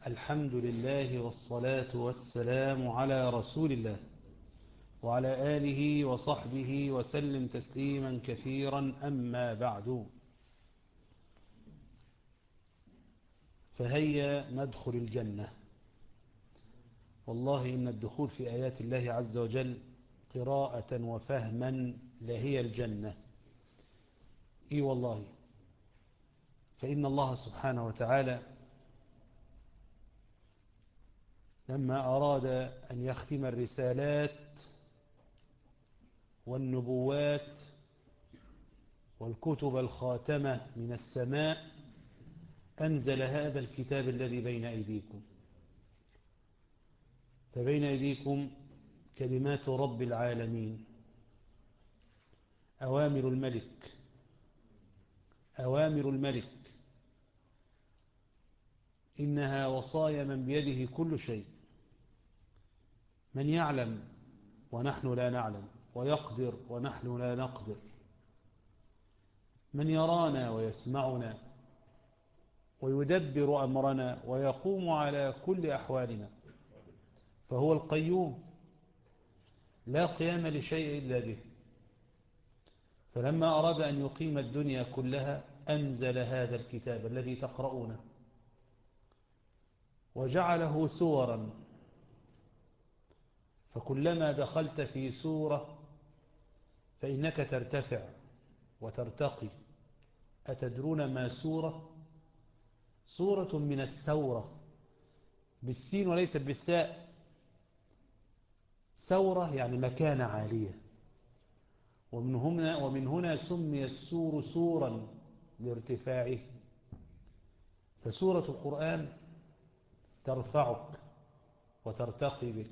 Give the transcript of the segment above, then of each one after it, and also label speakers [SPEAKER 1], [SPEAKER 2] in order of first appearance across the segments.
[SPEAKER 1] الحمد لله والصلاة والسلام على رسول الله وعلى آله وصحبه وسلم تسليما كثيرا أما بعد فهيا ندخل الجنة والله إن الدخول في آيات الله عز وجل قراءة وفهما لهي الجنة إي والله فإن الله سبحانه وتعالى لما أراد أن يختم الرسالات والنبوات والكتب الخاتمة من السماء أنزل هذا الكتاب الذي بين أيديكم فبين أيديكم كلمات رب العالمين أوامر الملك أوامر الملك إنها وصايا من بيده كل شيء من يعلم ونحن لا نعلم ويقدر ونحن لا نقدر من يرانا ويسمعنا ويدبر أمرنا ويقوم على كل أحوالنا فهو القيوم لا قيام لشيء إلا به فلما أراد أن يقيم الدنيا كلها أنزل هذا الكتاب الذي تقرؤونه وجعله سورا فكلما دخلت في سورة فإنك ترتفع وترتقي أتدرون ما سورة سورة من السورة بالسين وليس بالثاء سورة يعني مكانة عالية ومن هنا, ومن هنا سمي السور سورا لارتفاعه فسورة القرآن ترفعك وترتقي بك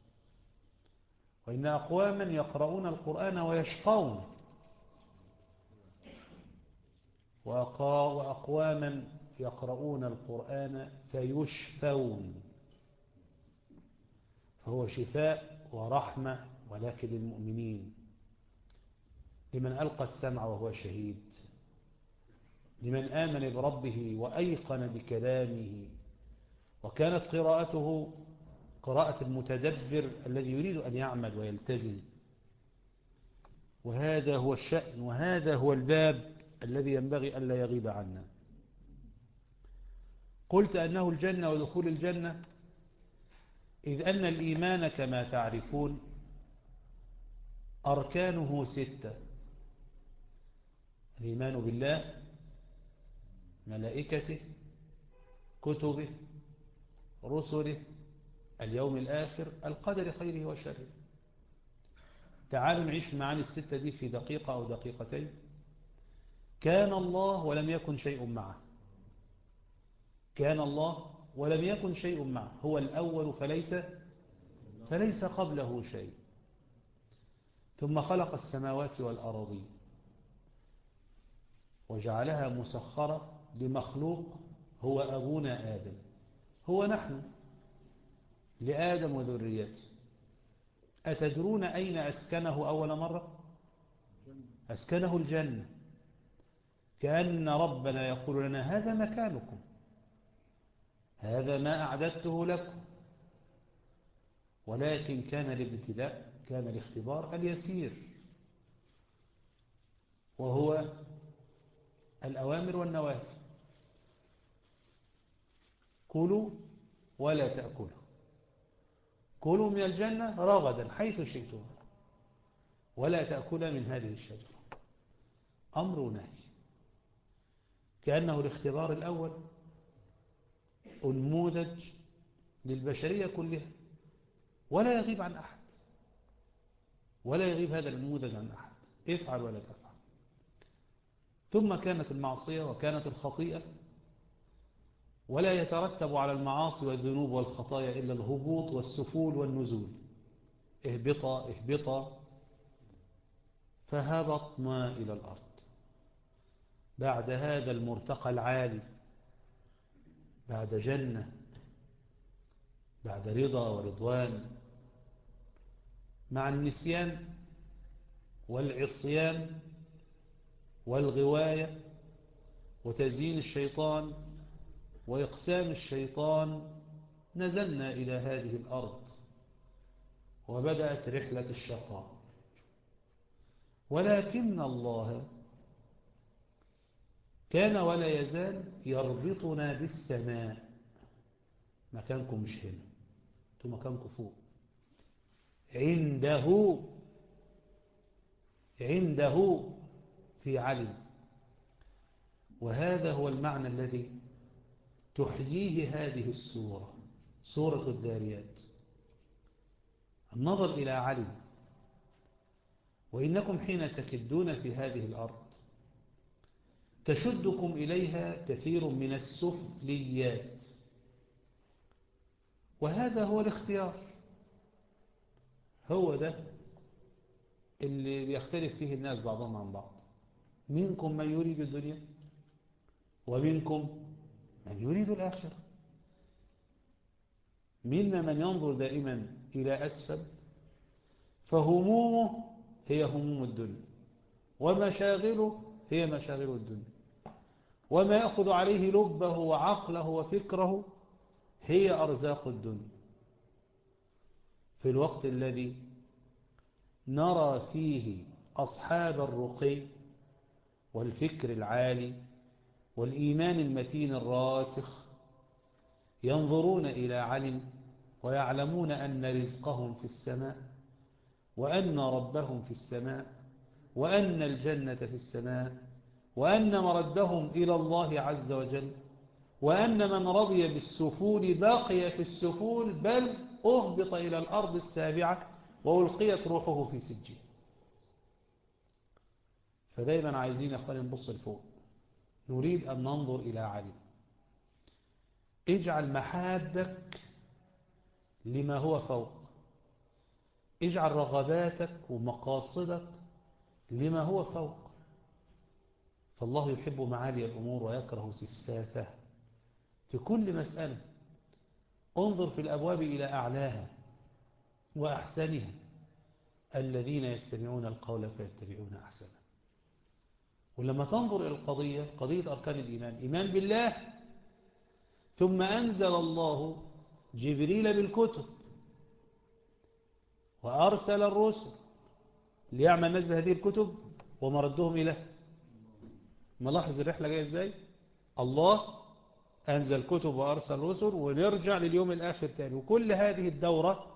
[SPEAKER 1] وإن أقواما يقرؤون القرآن ويشقون وأقواما يقرؤون القرآن فيشفون فهو شفاء ورحمة ولكن للمؤمنين لمن ألقى السمع وهو شهيد لمن آمن بربه وأيقن بكلامه وكانت قراءته قراءة المتدبر الذي يريد أن يعمل ويلتزم وهذا هو الشأن وهذا هو الباب الذي ينبغي ألا يغيب عنا قلت أنه الجنة ودخول الجنة إذ أن الإيمان كما تعرفون أركانه ستة الإيمان بالله ملائكته كتبه رسله اليوم الآخر القدر خيره وشره تعالوا نعيش معاني الستة دي في دقيقة أو دقيقتين كان الله ولم يكن شيء معه كان الله ولم يكن شيء معه هو الأول فليس فليس قبله شيء ثم خلق السماوات والأراضين وجعلها مسخرة لمخلوق هو أبونا آدم هو نحن لآدم وذريته أتدرون أين أسكنه أول مرة أسكنه الجنة كأن ربنا يقول لنا هذا مكانكم هذا ما أعددته لكم ولكن كان الابتلاء كان الاختبار اليسير وهو الأوامر والنواهي كلوا ولا تأكلوا كلوا من الجنة رغدا حيث شئتم ولا تأكل من هذه الشجرة أمر نهي كأنه الاختبار الأول أنموذج للبشرية كلها ولا يغيب عن أحد ولا يغيب هذا النموذج عن أحد افعل ولا تفعل ثم كانت المعصية وكانت الخطيئة ولا يترتب على المعاصي والذنوب والخطايا إلا الهبوط والسفول والنزول اهبطا اهبطا فهبطنا إلى الأرض بعد هذا المرتقى العالي بعد جنة بعد رضا ورضوان مع النسيان والعصيان والغواية وتزيين الشيطان وإقسام الشيطان نزلنا إلى هذه الأرض وبدأت رحلة الشقاء ولكن الله كان ولا يزال يربطنا بالسماء مكانكم مش هنا انتم مكانكم فوق عنده عنده في علم وهذا هو المعنى الذي تحييه هذه السورة سورة الذاريات النظر إلى علم وإنكم حين تكدون في هذه الأرض تشدكم إليها كثير من السفليات وهذا هو الاختيار هو ده اللي بيختلف فيه الناس بعضهم عن بعض منكم من يريد الدنيا ومنكم من يريد الآخرة منا من ينظر دائما إلى أسفل فهمومه هي هموم الدنيا ومشاغله هي مشاغل الدنيا وما يأخذ عليه لبه وعقله وفكره هي أرزاق الدنيا في الوقت الذي نرى فيه أصحاب الرقي والفكر العالي والإيمان المتين الراسخ ينظرون إلى علم ويعلمون أن رزقهم في السماء وأن ربهم في السماء وأن الجنة في السماء وأن مردهم إلى الله عز وجل وأن من رضي بالسفول بقي في السفول بل أهبط إلى الأرض السابعة وألقيت روحه في سجين فدايما عايزين يا أخواني نبص لفوق نريد أن ننظر إلى علم اجعل محابك لما هو فوق اجعل رغباتك ومقاصدك لما هو فوق فالله يحب معالي الأمور ويكره سفسافه في كل مسألة انظر في الأبواب إلى أعلاها وأحسنها الذين يستمعون القول فيتبعون أحسنه ولما تنظر إلى القضية قضية أركان الإيمان إيمان بالله ثم أنزل الله جبريل بالكتب وأرسل الرسل ليعمل الناس بهذه الكتب ومردهم إليه ملاحظ الرحلة جاية إزاي الله أنزل كتب وأرسل رسل ونرجع لليوم الآخر تاني وكل هذه الدورة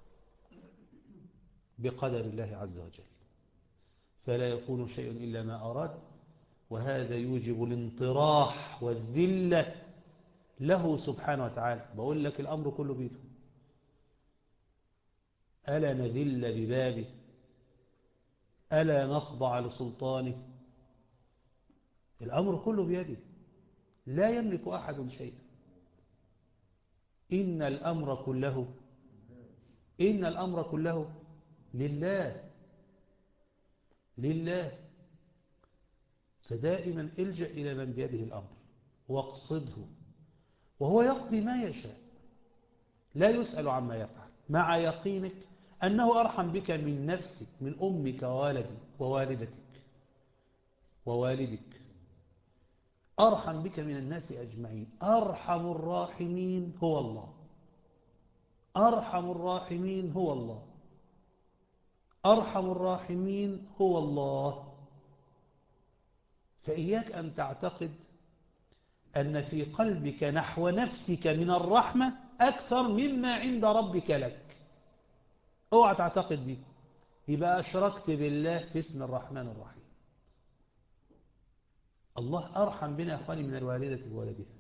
[SPEAKER 1] بقدر الله عز وجل فلا يكون شيء إلا ما أراد وهذا يوجب الانطراح والذلة له سبحانه وتعالى بقول لك الأمر كله بيده ألا نذل ببابه ألا نخضع لسلطانه الأمر كله بيده لا يملك أحد شيئا إن الأمر كله إن الأمر كله لله لله فدائما الجأ إلى من بيده الأمر واقصده وهو يقضي ما يشاء لا يسأل عما يفعل مع يقينك أنه أرحم بك من نفسك من أمك ووالدك ووالدتك ووالدك أرحم بك من الناس أجمعين أرحم الراحمين هو الله أرحم الراحمين هو الله أرحم الراحمين هو الله فإياك أن تعتقد أن في قلبك نحو نفسك من الرحمة أكثر مما عند ربك لك اوعى تعتقد دي يبقى أشركت بالله في اسم الرحمن الرحيم الله أرحم بنا أخواني من الوالدة بولدها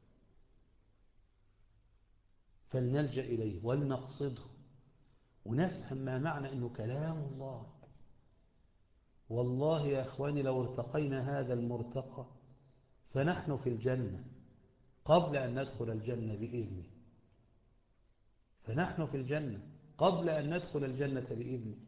[SPEAKER 1] فلنلجأ إليه ولنقصده ونفهم ما معنى أنه كلام الله والله يا أخواني لو ارتقينا هذا المرتقى فنحن في الجنة قبل أن ندخل الجنة بإذنه فنحن في الجنة قبل أن ندخل الجنة بإذنه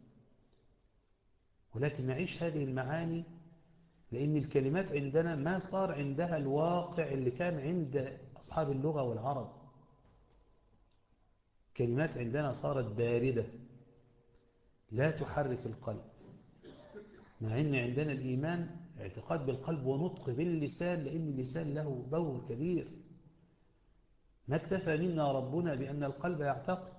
[SPEAKER 1] ولكن نعيش هذه المعاني لأن الكلمات عندنا ما صار عندها الواقع اللي كان عند أصحاب اللغة والعرب كلمات عندنا صارت باردة لا تحرك القلب مع أن عندنا الإيمان اعتقاد بالقلب ونطق باللسان لأن اللسان له دور كبير ما اكتفى منا ربنا بأن القلب يعتقد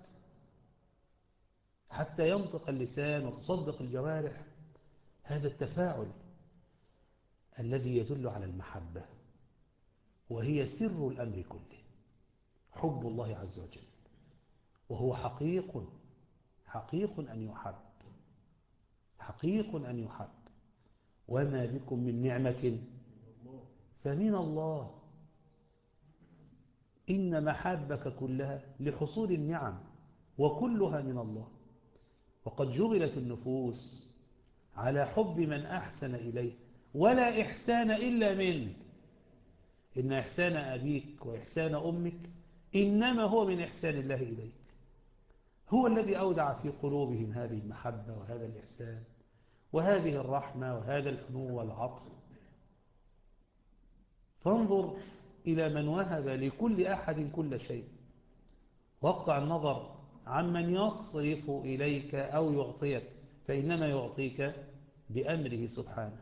[SPEAKER 1] حتى ينطق اللسان وتصدق الجوارح هذا التفاعل الذي يدل على المحبة وهي سر الأمر كله حب الله عز وجل وهو حقيق حقيق أن يحب حقيق أن يحب وما بكم من نعمة فمن الله إن محبك كلها لحصول النعم وكلها من الله وقد جبلت النفوس على حب من أحسن إليه ولا إحسان إلا منه إن إحسان أبيك وإحسان أمك إنما هو من إحسان الله إليك هو الذي أودع في قلوبهم هذه المحبة وهذا الإحسان وهذه الرحمة وهذا الحنو والعطف فانظر إلى من وهب لكل أحد كل شيء واقطع النظر عمن يصرف إليك أو يعطيك فإنما يعطيك بأمره سبحانه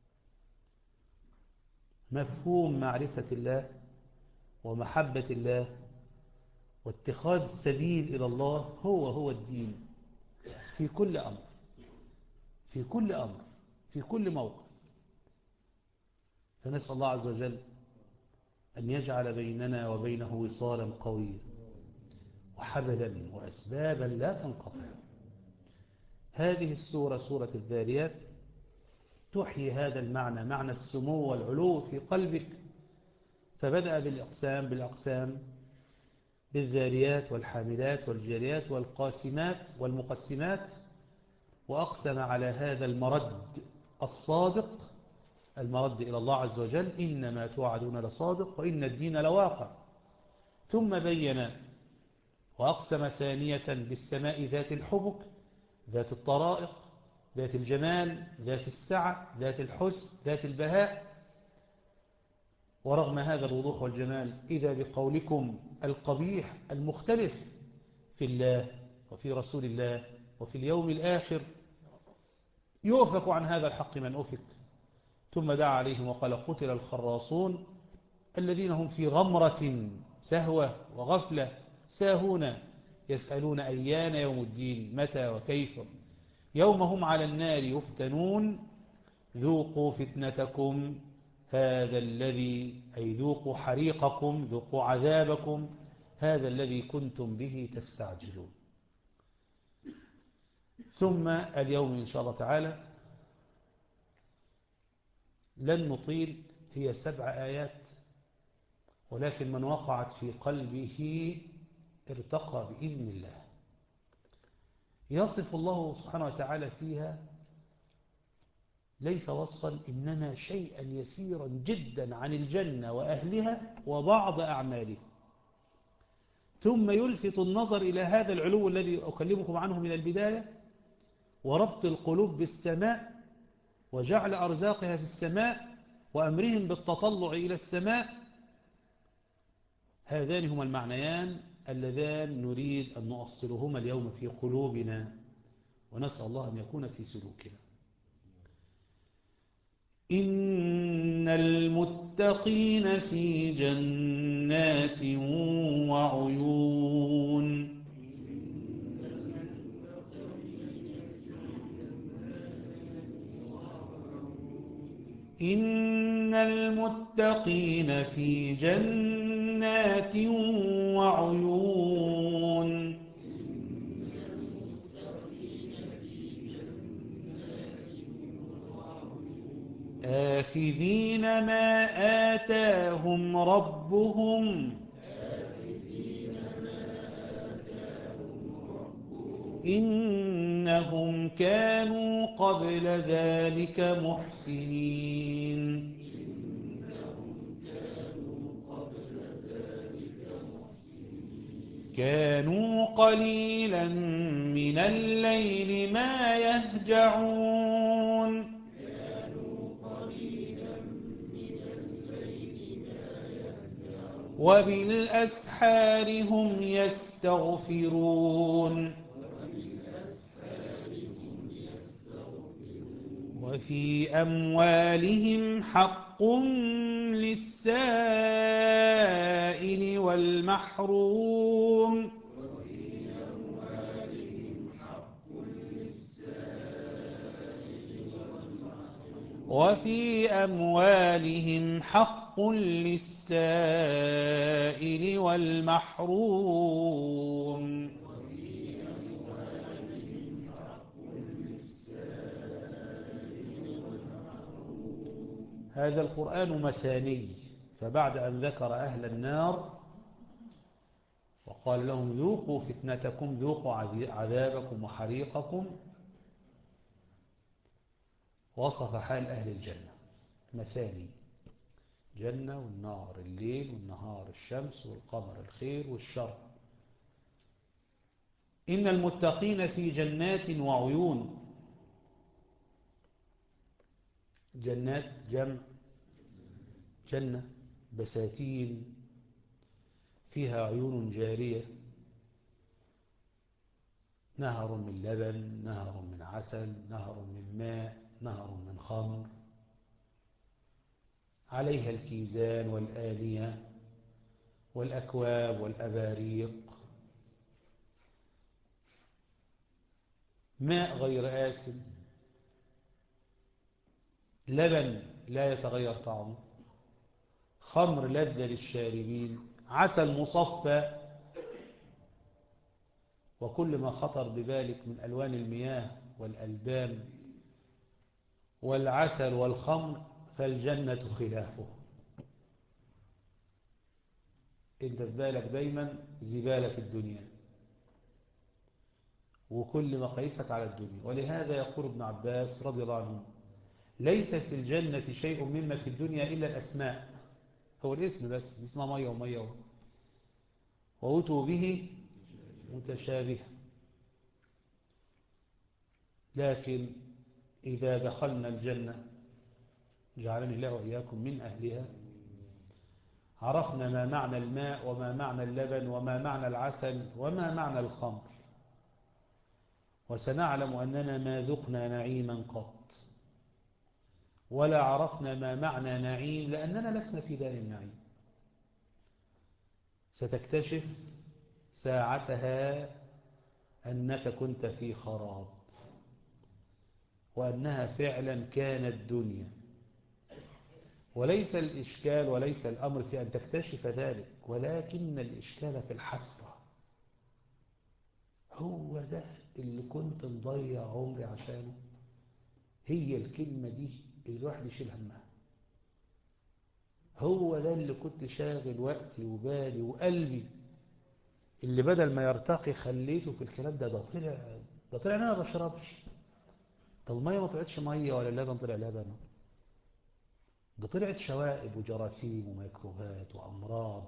[SPEAKER 1] مفهوم معرفة الله ومحبة الله واتخاذ السبيل إلى الله هو هو الدين في كل أمر في كل أمر في كل موقف فنسأل الله عز وجل أن يجعل بيننا وبينه وصالا قويا وحبلا وأسبابا لا تنقطع هذه السورة سورة الذاريات تحيي هذا المعنى معنى السمو والعلو في قلبك فبدأ بالإقسام بالأقسام بالذاريات والحاملات والجاريات والقاسمات والمقسمات وأقسم على هذا المرد الصادق المرد إلى الله عز وجل إنما توعدون لصادق وإن الدين لواقع ثم بين وأقسم ثانية بالسماء ذات الحبك ذات الطرائق ذات الجمال ذات السعة ذات الحسن ذات البهاء ورغم هذا الوضوح والجمال إذا بقولكم القبيح المختلف في الله وفي رسول الله وفي اليوم الآخر يؤفك عن هذا الحق من أفك ثم دعا عليهم وقال قتل الخراصون الذين هم في غمرة سهوة وغفلة ساهون يسألون أيان يوم الدين متى وكيف يوم هم على النار يفتنون ذوقوا فتنتكم هذا الذي أي ذوقوا حريقكم ذوقوا عذابكم هذا الذي كنتم به تستعجلون ثم اليوم إن شاء الله تعالى لن نطيل هي سبع آيات ولكن من وقعت في قلبه ارتقى بإذن الله يصف الله سبحانه وتعالى فيها ليس وصفا إنما شيئا يسيرا جدا عن الجنة وأهلها وبعض أعمالها ثم يلفت النظر إلى هذا العلو الذي أكلمكم عنه من البداية وربط القلوب بالسماء وجعل أرزاقها في السماء وأمرهم بالتطلع إلى السماء هذان هما المعنيان اللذان نريد أن نؤصلهما اليوم في قلوبنا ونسأل الله أن يكون في سلوكنا إن المتقين في جنات وعيون إن المتقين في جنات وعيون آخذين ما آتاهم ربهم إنهم كانوا قبل ذلك محسنين كانوا قليلا من الليل ما يهجعون وبالأسحار هم يستغفرون وفي أموالهم حق حق للسائل والمحروم وفي أموالهم حق للسائل والمحروم هذا القرآن مثاني فبعد أن ذكر أهل النار وقال لهم ذوقوا فتنتكم ذوقوا عذابكم وحريقكم وصف حال أهل الجنة مثاني جنة والنار الليل والنهار الشمس والقمر الخير والشر إن المتقين في جنات وعيون جنات جمع جنة بساتين فيها عيون جارية نهر من لبن نهر من عسل نهر من ماء نهر من خمر عليها الكيزان والآلية والأكواب والأباريق ماء غير آسن لبن لا يتغير طعمه خمر لذة للشاربين عسل مصفى وكل ما خطر ببالك من ألوان المياه والألبان والعسل والخمر فالجنة خلافه انت في بالك دايما زبالة الدنيا وكل مقاييسك على الدنيا ولهذا يقول ابن عباس رضي الله عنه ليس في الجنة شيء مما في الدنيا إلا الأسماء هو الاسم بس اسمها مية ومية وأتوا به متشابه لكن إذا دخلنا الجنة جعلني الله وإياكم من أهلها عرفنا ما معنى الماء وما معنى اللبن وما معنى العسل وما معنى الخمر وسنعلم أننا ما ذقنا نعيما قط ولا عرفنا ما معنى نعيم لأننا لسنا في دار النعيم ستكتشف ساعتها أنك كنت في خراب وأنها فعلا كانت دنيا وليس الإشكال وليس الأمر في أن تكتشف ذلك ولكن الإشكال في الحسرة هو ده اللي كنت مضيع عمري عشانه هي الكلمة دي اللي الواحد يشيل همها هو ده اللي كنت شاغل وقتي وبالي وقلبي اللي بدل ما يرتقي خليته في الكلام ده ده طلع ده طلع انا ما بشربش طب الميه ما طلعتش ميه ولا اللبن طلع لبن ده طلعت شوائب وجراثيم وميكروبات وامراض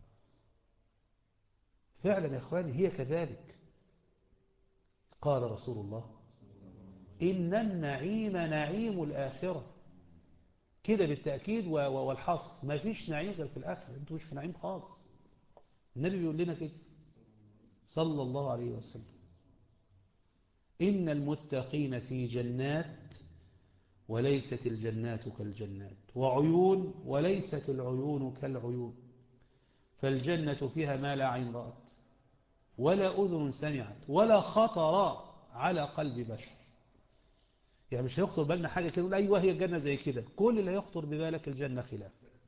[SPEAKER 1] فعلا يا اخواني هي كذلك قال رسول الله إن النعيم نعيم الآخرة كده بالتأكيد والحصر ما فيش نعيم غير في الآخرة انتوا مش في نعيم خالص النبي بيقول لنا كده صلى الله عليه وسلم إن المتقين في جنات وليست الجنات كالجنات وعيون وليست العيون كالعيون فالجنة فيها ما لا عين رأت ولا أذن سمعت ولا خطر على قلب بشر يعني مش هيخطر بالنا حاجة كده نقول أيوة هي الجنة زي كده كل اللي هيخطر ببالك الجنة خلاف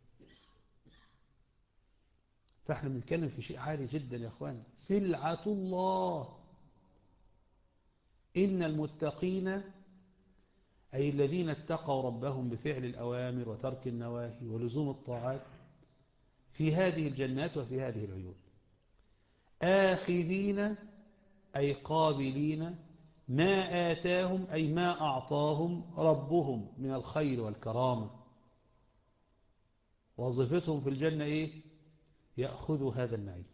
[SPEAKER 1] فاحنا بنتكلم في شيء عالي جدا يا اخوان سلعة الله إن المتقين أي الذين اتقوا ربهم بفعل الأوامر وترك النواهي ولزوم الطاعات في هذه الجنات وفي هذه العيون آخذين أي قابلين ما آتاهم أي ما أعطاهم ربهم من الخير والكرامة وظيفتهم في الجنة إيه يأخذوا هذا النعيم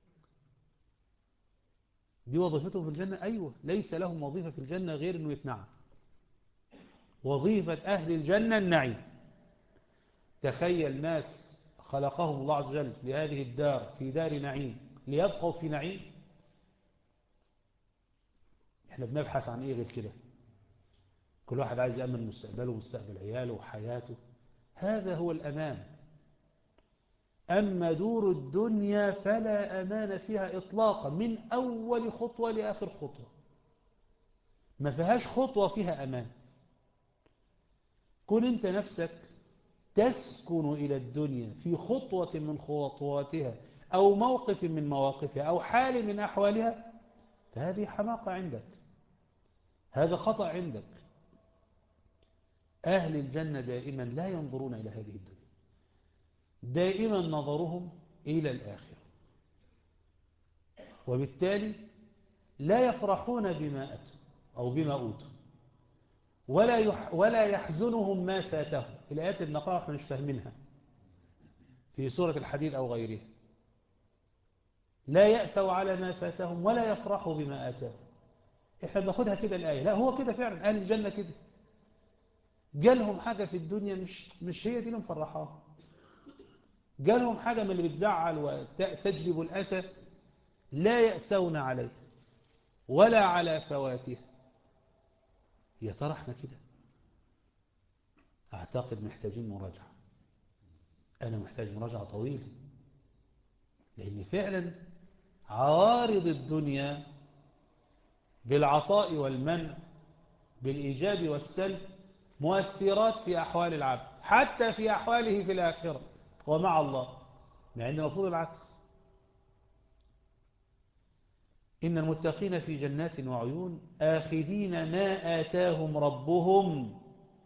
[SPEAKER 1] دي وظيفتهم في الجنة أيوة ليس لهم وظيفة في الجنة غير أنه يتنعم وظيفة أهل الجنة النعيم تخيل ناس خلقهم الله عز وجل لهذه الدار في دار نعيم ليبقوا في نعيم احنا بنبحث عن ايه غير كده كل واحد عايز يأمن مستقبله ومستقبل عياله وحياته هذا هو الأمان أما دور الدنيا فلا أمان فيها إطلاقا من أول خطوة لآخر خطوة ما فيهاش خطوة فيها أمان كن أنت نفسك تسكن إلى الدنيا في خطوة من خطواتها أو موقف من مواقفها أو حال من أحوالها فهذه حماقة عندك هذا خطأ عندك أهل الجنة دائما لا ينظرون إلى هذه الدنيا دائما نظرهم إلى الآخرة وبالتالي لا يفرحون بما أتوا أو بما أوتوا ولا يح ولا يحزنهم ما فاتهم الآيات اللي نقرأها احنا مش فاهمينها في سورة الحديد أو غيرها لا يأسوا على ما فاتهم ولا يفرحوا بما آتاهم احنا بناخدها كده الآية لا هو كده فعلا أهل الجنة كده جالهم حاجة في الدنيا مش مش هي دي اللي مفرحاهم جالهم حاجة من اللي بتزعل وتجلب الأسى لا يأسون عليه ولا على فواته يا ترى احنا كده اعتقد محتاجين مراجعة انا محتاج مراجعة طويلة لان فعلا عوارض الدنيا بالعطاء والمنع بالإيجاب والسلب مؤثرات في أحوال العبد حتى في أحواله في الآخرة ومع الله مع أن المفروض العكس إن المتقين في جنات وعيون آخذين ما آتاهم ربهم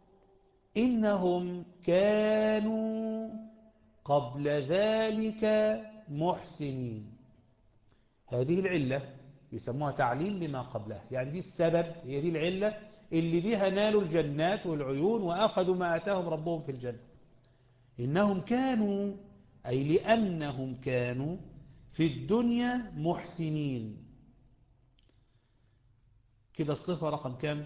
[SPEAKER 1] إنهم كانوا قبل ذلك محسنين هذه العلة يسموها تعليل لما قبلها يعني دي السبب هي دي العلة اللي بها نالوا الجنات والعيون وأخذوا ما آتاهم ربهم في الجنة إنهم كانوا أي لأنهم كانوا في الدنيا محسنين كده الصفة رقم كام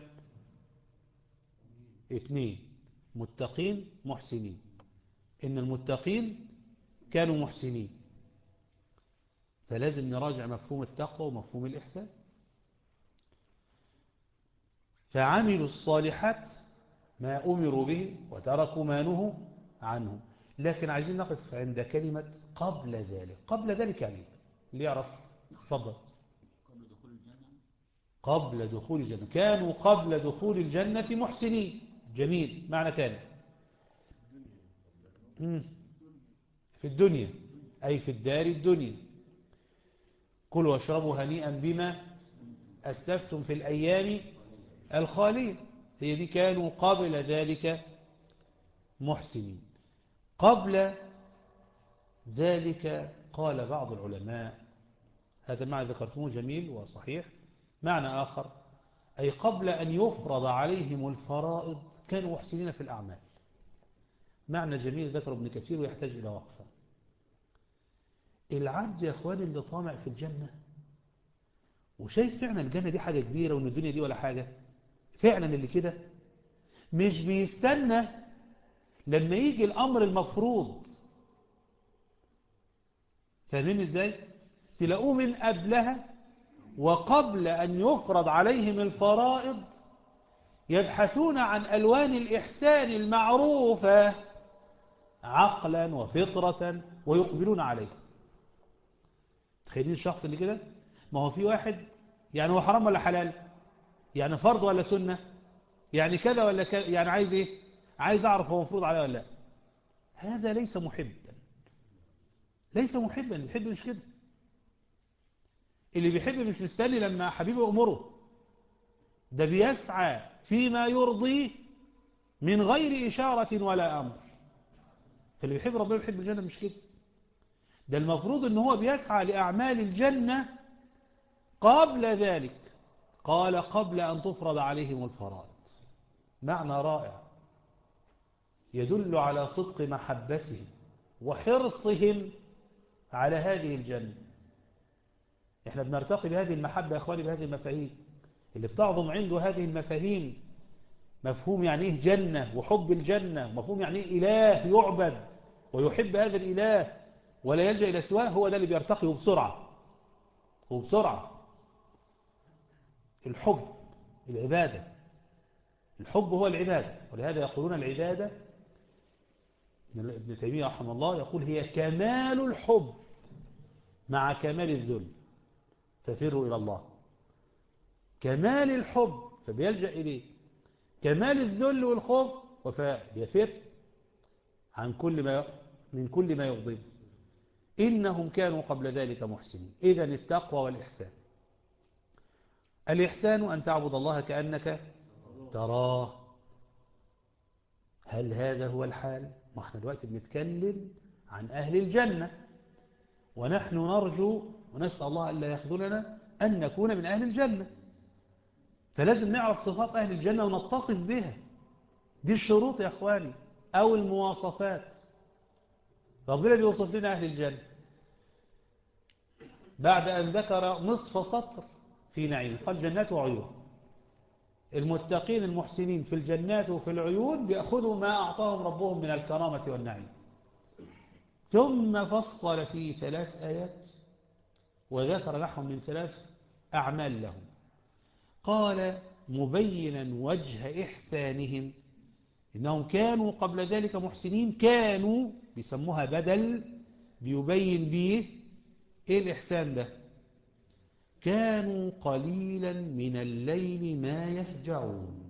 [SPEAKER 1] اثنين متقين محسنين إن المتقين كانوا محسنين فلازم نراجع مفهوم التقوى ومفهوم الإحسان فعملوا الصالحات ما أمروا به وتركوا ما نهوا عنه لكن عايزين نقف عند كلمة قبل ذلك قبل ذلك يعني اللي يعرف تفضل
[SPEAKER 2] قبل دخول الجنة
[SPEAKER 1] قبل دخول الجنة كانوا قبل دخول الجنة محسنين جميل معنى تاني مم. في الدنيا أي في الدار الدنيا كلوا واشربوا هنيئا بما أسلفتم في الأيام الخالية هي دي كانوا قبل ذلك محسنين قبل ذلك قال بعض العلماء هذا معنى ذكرتموه جميل وصحيح معنى آخر أي قبل أن يفرض عليهم الفرائض كانوا محسنين في الأعمال معنى جميل ذكر ابن كثير ويحتاج إلى وقفة العبد يا أخواني اللي طامع في الجنة وشايف فعلا الجنة دي حاجة كبيرة وان الدنيا دي ولا حاجة فعلا اللي كده مش بيستنى لما يجي الأمر المفروض فاهمين ازاي تلاقوه من قبلها وقبل أن يفرض عليهم الفرائض يبحثون عن ألوان الإحسان المعروفة عقلا وفطرة ويقبلون عليه تخيلين الشخص اللي كده ما هو في واحد يعني هو حرام ولا حلال يعني فرض ولا سنة يعني كذا ولا كذا يعني عايز ايه عايز اعرف هو مفروض عليه ولا لا هذا ليس محبا ليس محبا الحب مش كده اللي بيحب مش مستني لما حبيبه أمره ده بيسعى فيما يرضيه من غير إشارة ولا أمر فاللي بيحب ربنا بيحب الجنة مش كده ده المفروض ان هو بيسعى لأعمال الجنة قبل ذلك قال قبل أن تفرض عليهم الفرائض معنى رائع يدل على صدق محبتهم وحرصهم على هذه الجنة احنا بنرتقي بهذه المحبة يا اخواني بهذه المفاهيم اللي بتعظم عنده هذه المفاهيم مفهوم يعني ايه جنة وحب الجنة مفهوم يعني ايه اله يعبد ويحب هذا الاله ولا يلجأ الى سواه هو ده اللي بيرتقي بسرعة وبسرعة الحب العبادة الحب هو العبادة ولهذا يقولون العبادة ابن تيمية رحمه الله يقول هي كمال الحب مع كمال الذل ففروا إلى الله كمال الحب فبيلجأ إليه كمال الذل والخوف وفيفر عن كل ما من كل ما يغضب إنهم كانوا قبل ذلك محسنين إذا التقوى والإحسان الإحسان أن تعبد الله كأنك تراه هل هذا هو الحال؟ ما احنا دلوقتي بنتكلم عن أهل الجنة ونحن نرجو ونسأل الله ألا يخذلنا أن نكون من أهل الجنة فلازم نعرف صفات أهل الجنة ونتصف بها دي الشروط يا أخواني أو المواصفات ربنا بيوصف لنا أهل الجنة بعد أن ذكر نصف سطر في نعيم قال جنات وعيون المتقين المحسنين في الجنات وفي العيون بيأخذوا ما أعطاهم ربهم من الكرامة والنعيم ثم فصل في ثلاث آيات وذكر لهم من ثلاث أعمال لهم قال مبينا وجه إحسانهم إنهم كانوا قبل ذلك محسنين كانوا بيسموها بدل بيبين به إيه الإحسان ده كانوا قليلا من الليل ما يهجعون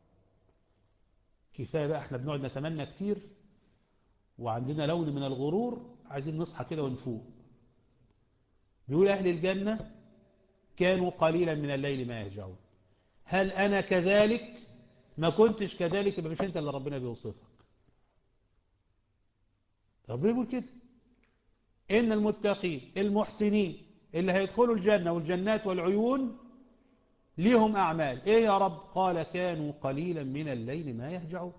[SPEAKER 1] كفاية بقى احنا بنقعد نتمنى كتير وعندنا لون من الغرور عايزين نصحى كده ونفوق بيقول أهل الجنة كانوا قليلا من الليل ما يهجعون هل أنا كذلك ما كنتش كذلك يبقى مش أنت اللي ربنا بيوصفك ربنا يقول كده إن المتقين المحسنين اللي هيدخلوا الجنة والجنات والعيون ليهم أعمال إيه يا رب قال كانوا قليلا من الليل ما يهجعون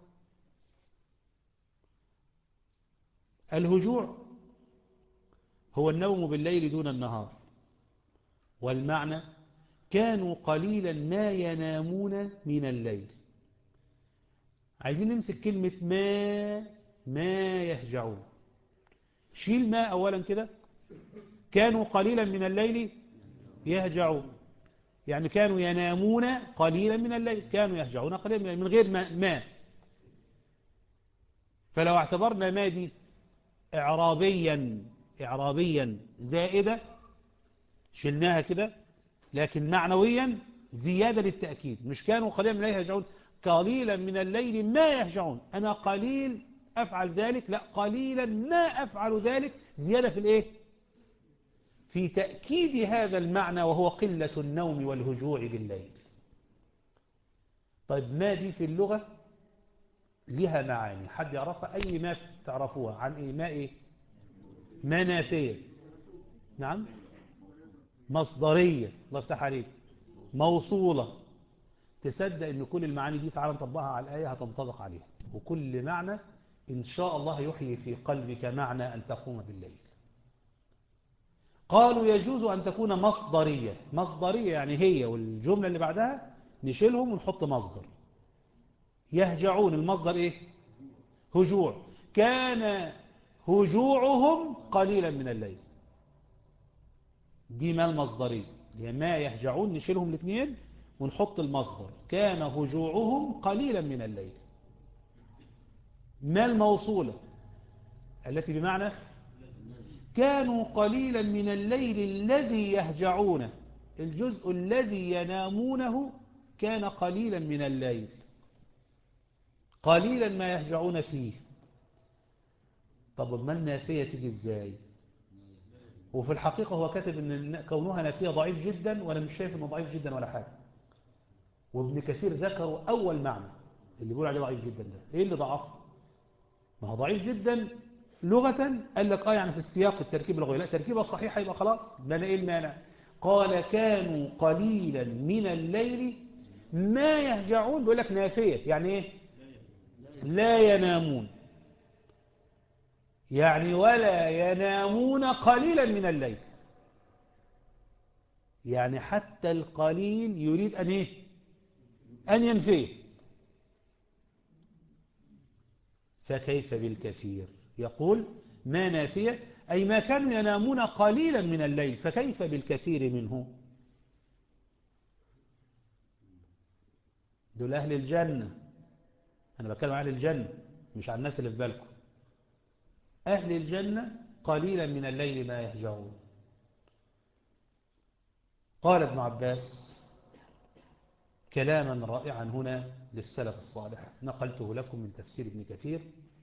[SPEAKER 1] الهجوع هو النوم بالليل دون النهار والمعنى كانوا قليلا ما ينامون من الليل عايزين نمسك كلمة ما ما يهجعون شيل ما أولا كده كانوا قليلا من الليل يهجعون يعني كانوا ينامون قليلا من الليل كانوا يهجعون قليلا من, الليل من غير ما, ما فلو اعتبرنا ما دي إعرابيا إعرابيا زائدة شلناها كده لكن معنويا زيادة للتأكيد مش كانوا قليلا من الليل يهجعون قليلا من الليل ما يهجعون أنا قليل أفعل ذلك لا قليلا ما أفعل ذلك زيادة في الإيه في تأكيد هذا المعنى وهو قلة النوم والهجوع بالليل طيب ما دي في اللغة لها معاني حد يعرفها أي ما تعرفوها عن إيه ما إيه ما نافية نعم مصدرية الله يفتح عليك موصولة تصدق ان كل المعاني دي تعالى نطبقها على الآية هتنطبق عليها وكل معنى إن شاء الله يحيي في قلبك معنى أن تقوم بالليل قالوا يجوز أن تكون مصدرية مصدرية يعني هي والجملة اللي بعدها نشيلهم ونحط مصدر يهجعون المصدر إيه هجوع كان هجوعهم قليلا من الليل دي ما المصدرية ما يهجعون نشيلهم الاثنين ونحط المصدر كان هجوعهم قليلا من الليل ما الموصولة التي بمعنى كانوا قليلا من الليل الذي يهجعونه الجزء الذي ينامونه كان قليلا من الليل قليلا ما يهجعون فيه طب ما النافية تيجي ازاي وفي الحقيقة هو كاتب ان كونها نافية ضعيف جدا وانا مش شايف انه ضعيف جدا ولا حاجة وابن كثير ذكروا اول معنى اللي بيقول عليه ضعيف جدا ده ايه اللي ضعفه ما هو ضعيف جدا لغة قال لك اه يعني في السياق التركيب اللغوي لا تركيبها صحيحة يبقى خلاص بنا ايه المانع قال كانوا قليلا من الليل ما يهجعون بيقول لك نافية يعني ايه لا ينامون يعني ولا ينامون قليلا من الليل يعني حتى القليل يريد أن إيه أن ينفيه فكيف بالكثير يقول ما نافية أي ما كانوا ينامون قليلا من الليل فكيف بالكثير منه دول أهل الجنة أنا بتكلم عن أهل الجنة مش عن الناس اللي في بالكم أهل الجنة قليلا من الليل ما يهجعون قال ابن عباس كلاما رائعا هنا للسلف الصالح نقلته لكم من تفسير ابن كثير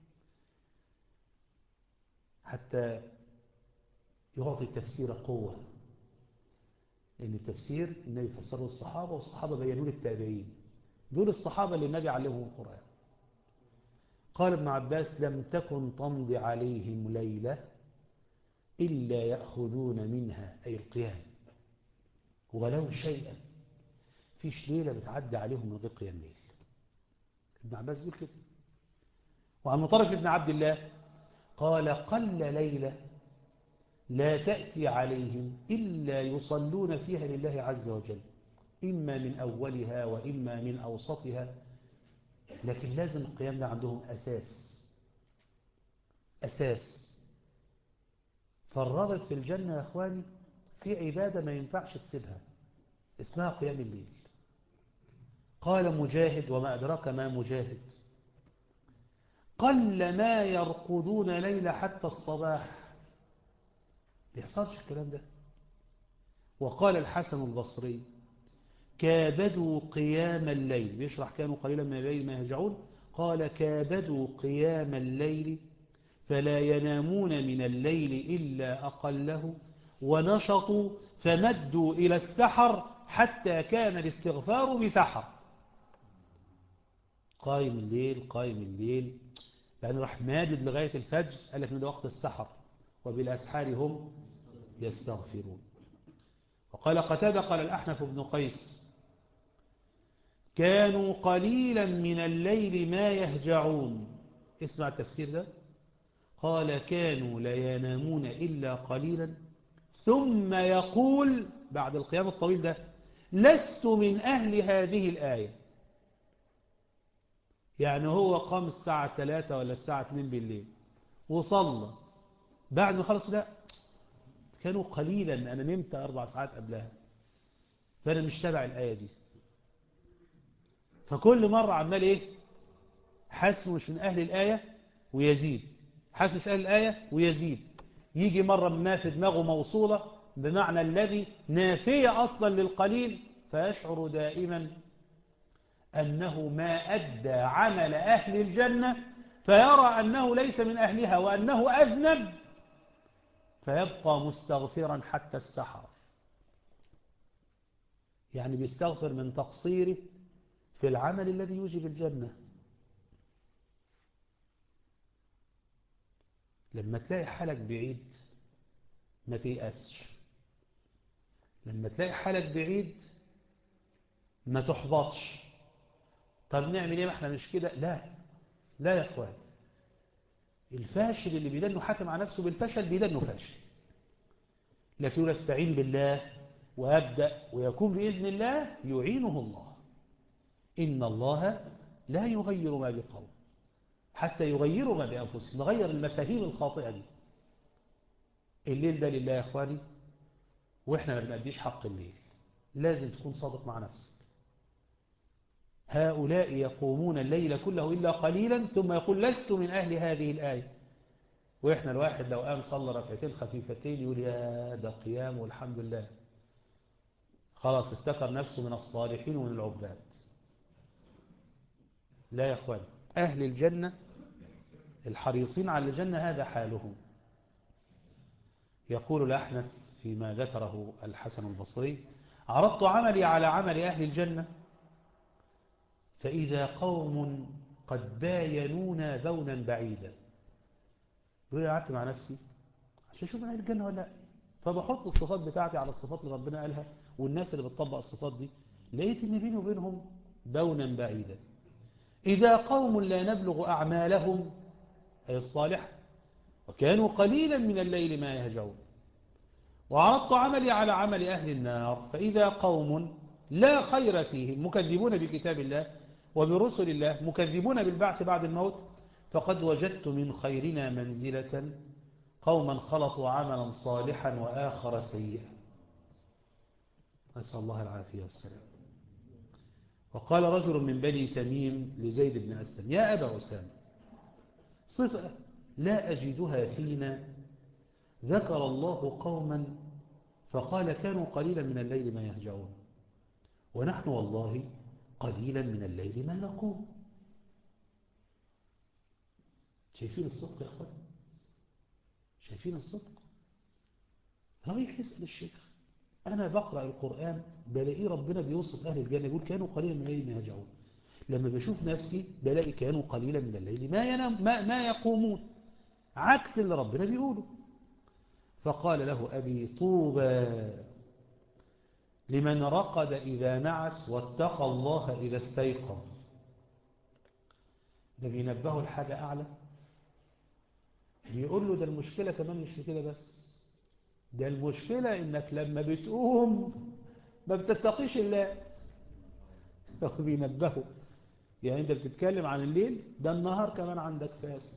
[SPEAKER 1] حتى يعطي التفسير قوة لأن التفسير النبي فسره الصحابة والصحابة بينوا للتابعين دول الصحابة اللي النبي علمهم القرآن قال ابن عباس لم تكن تمضي عليهم ليلة إلا يأخذون منها أي القيام ولو شيئا فيش ليلة بتعدي عليهم من غير قيام ليل ابن عباس بيقول كده وعن مطرف ابن عبد الله قال قل ليلة لا تأتي عليهم إلا يصلون فيها لله عز وجل إما من أولها وإما من أوسطها لكن لازم القيام ده عندهم أساس أساس فالراغب في الجنة يا أخواني في عبادة ما ينفعش تسيبها اسمها قيام الليل قال مجاهد وما أدراك ما مجاهد قل ما يرقدون ليلة حتى الصباح بيحصلش الكلام ده وقال الحسن البصري كابدوا قيام الليل بيشرح كانوا قليلا من الليل ما يهجعون قال كابدوا قيام الليل فلا ينامون من الليل إلا أقله ونشطوا فمدوا إلى السحر حتى كان الاستغفار بسحر قايم الليل قايم الليل لأن راح مادد لغاية الفجر قال لك ده وقت السحر وبالأسحار هم يستغفرون وقال قتادة قال الأحنف بن قيس كانوا قليلا من الليل ما يهجعون اسمع التفسير ده قال كانوا لا ينامون إلا قليلا ثم يقول بعد القيام الطويل ده لست من أهل هذه الآية يعني هو قام الساعة 3 ولا الساعة 2 بالليل وصلى بعد ما خلص لا كانوا قليلا أنا نمت أربع ساعات قبلها فأنا مش تابع الآية دي فكل مرة عمال إيه حاسس مش من أهل الآية ويزيد حاسس مش أهل الآية ويزيد يجي مرة ما في دماغه موصولة بمعنى الذي نافية أصلا للقليل فيشعر دائما أنه ما أدى عمل أهل الجنة فيرى أنه ليس من أهلها وأنه أذنب فيبقى مستغفرا حتى السحر يعني بيستغفر من تقصيره في العمل الذي يوجب الجنة لما تلاقي حالك بعيد ما تيأسش لما تلاقي حالك بعيد ما تحبطش طب نعمل ايه ما احنا مش كده لا لا يا اخوان الفاشل اللي بيدنه حاكم على نفسه بالفشل بيدنه فاشل لكن يقول استعين بالله وأبدأ ويكون بإذن الله يعينه الله إن الله لا يغير ما بقوم حتى يغيروا ما بأنفسهم نغير المفاهيم الخاطئة دي الليل ده لله يا أخواني وإحنا ما بنأديش حق الليل لازم تكون صادق مع نفسك هؤلاء يقومون الليل كله إلا قليلا ثم يقول لست من أهل هذه الآية وإحنا الواحد لو قام صلى ركعتين خفيفتين يقول يا ده قيام والحمد لله خلاص افتكر نفسه من الصالحين ومن العباد لا يا أخوان أهل الجنة الحريصين على الجنة هذا حالهم يقول الأحنف فيما ذكره الحسن البصري عرضت عملي على عمل أهل الجنة فإذا قوم قد باينونا بونا بعيدا يقول لي قعدت مع نفسي عشان اشوف انا الجنه ولا لا فبحط الصفات بتاعتي على الصفات اللي ربنا قالها والناس اللي بتطبق الصفات دي لقيت ان بيني وبينهم بونا بعيدا اذا قوم لا نبلغ اعمالهم اي الصالح وكانوا قليلا من الليل ما يهجعون وعرضت عملي على عمل اهل النار فاذا قوم لا خير فيهم مكذبون بكتاب الله وبرسل الله مكذبون بالبعث بعد الموت فقد وجدت من خيرنا منزلة قوما خلطوا عملا صالحا وآخر سيئا نسأل الله العافية والسلام وقال رجل من بني تميم لزيد بن أسلم يا أبا أسامة صف لا أجدها فينا ذكر الله قوما فقال كانوا قليلا من الليل ما يهجعون ونحن والله قليلا من الليل ما نقوم شايفين الصدق يا أخوان شايفين الصدق رايح يسأل الشيخ أنا بقرأ القرآن بلاقي ربنا بيوصف أهل الجنة يقول كانوا قليلا من الليل ما يهجعون لما بشوف نفسي بلاقي كانوا قليلا من الليل ما, ينام ما, ما يقومون عكس اللي ربنا بيقوله فقال له أبي طوبى لمن رقد إذا نعس واتقى الله إذا استيقظ ده بينبهه لحاجة أعلى بيقول له ده المشكلة كمان مش في كده بس ده المشكلة إنك لما بتقوم ما بتتقيش الله هو بينبهه يعني أنت بتتكلم عن الليل ده النهار كمان عندك فاسد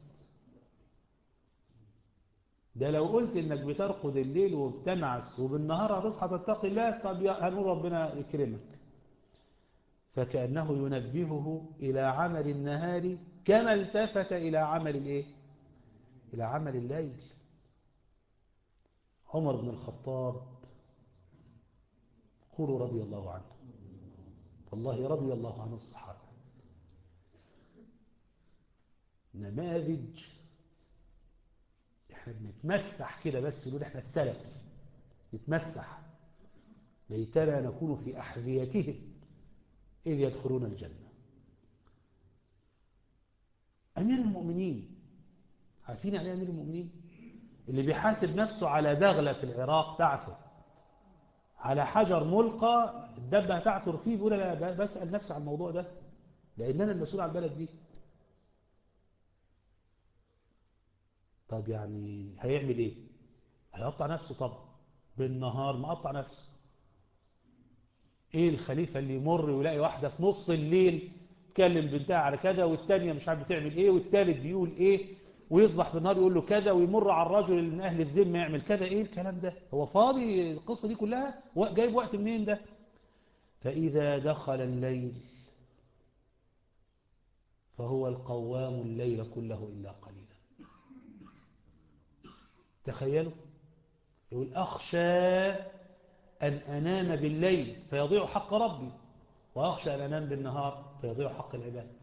[SPEAKER 1] ده لو قلت انك بترقد الليل وبتنعس وبالنهار هتصحى تتقي الله طب هنقول ربنا يكرمك فكأنه ينبهه إلى عمل النهار كما التفت إلى عمل الايه إلى عمل الليل عمر بن الخطاب قولوا رضي الله عنه والله رضي الله عن الصحابة نماذج احنا بنتمسح كده بس نقول احنا السلف نتمسح ليتنا نكون في أحذيتهم إذ يدخلون الجنة أمير المؤمنين عارفين يعني أمير المؤمنين اللي بيحاسب نفسه على دغلة في العراق تعثر على حجر ملقى الدبة تعثر فيه بيقول لا بسأل نفسي عن الموضوع ده لأن أنا المسؤول عن البلد دي طب يعني هيعمل ايه هيقطع نفسه طب بالنهار مقطع نفسه ايه الخليفة اللي يمر ويلاقي واحدة في نص الليل تكلم بنتها على كذا والتانية مش عارف بتعمل ايه والتالت بيقول ايه ويصبح بالنهار يقول له كذا ويمر على الرجل اللي من اهل الذمة يعمل كذا ايه الكلام ده هو فاضي القصة دي كلها جايب وقت منين ده فإذا دخل الليل فهو القوام الليل كله إلا قليلا تخيلوا يقول أخشى أن أنام بالليل فيضيع حق ربي وأخشى أن أنام بالنهار فيضيع حق العباد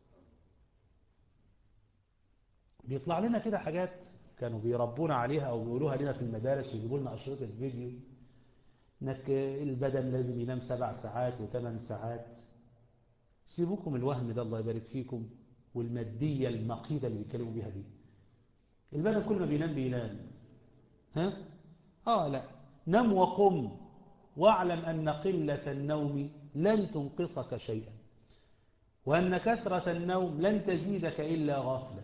[SPEAKER 1] بيطلع لنا كده حاجات كانوا بيربونا عليها أو بيقولوها لنا في المدارس ويجيبوا لنا أشرطة فيديو إنك البدن لازم ينام سبع ساعات وثمان ساعات سيبوكم الوهم ده الله يبارك فيكم والمادية المقيدة اللي بيتكلموا بيها دي البدن كل ما بينام بينام ها آه لا نم وقم واعلم أن قلة النوم لن تنقصك شيئا وأن كثرة النوم لن تزيدك إلا غفلة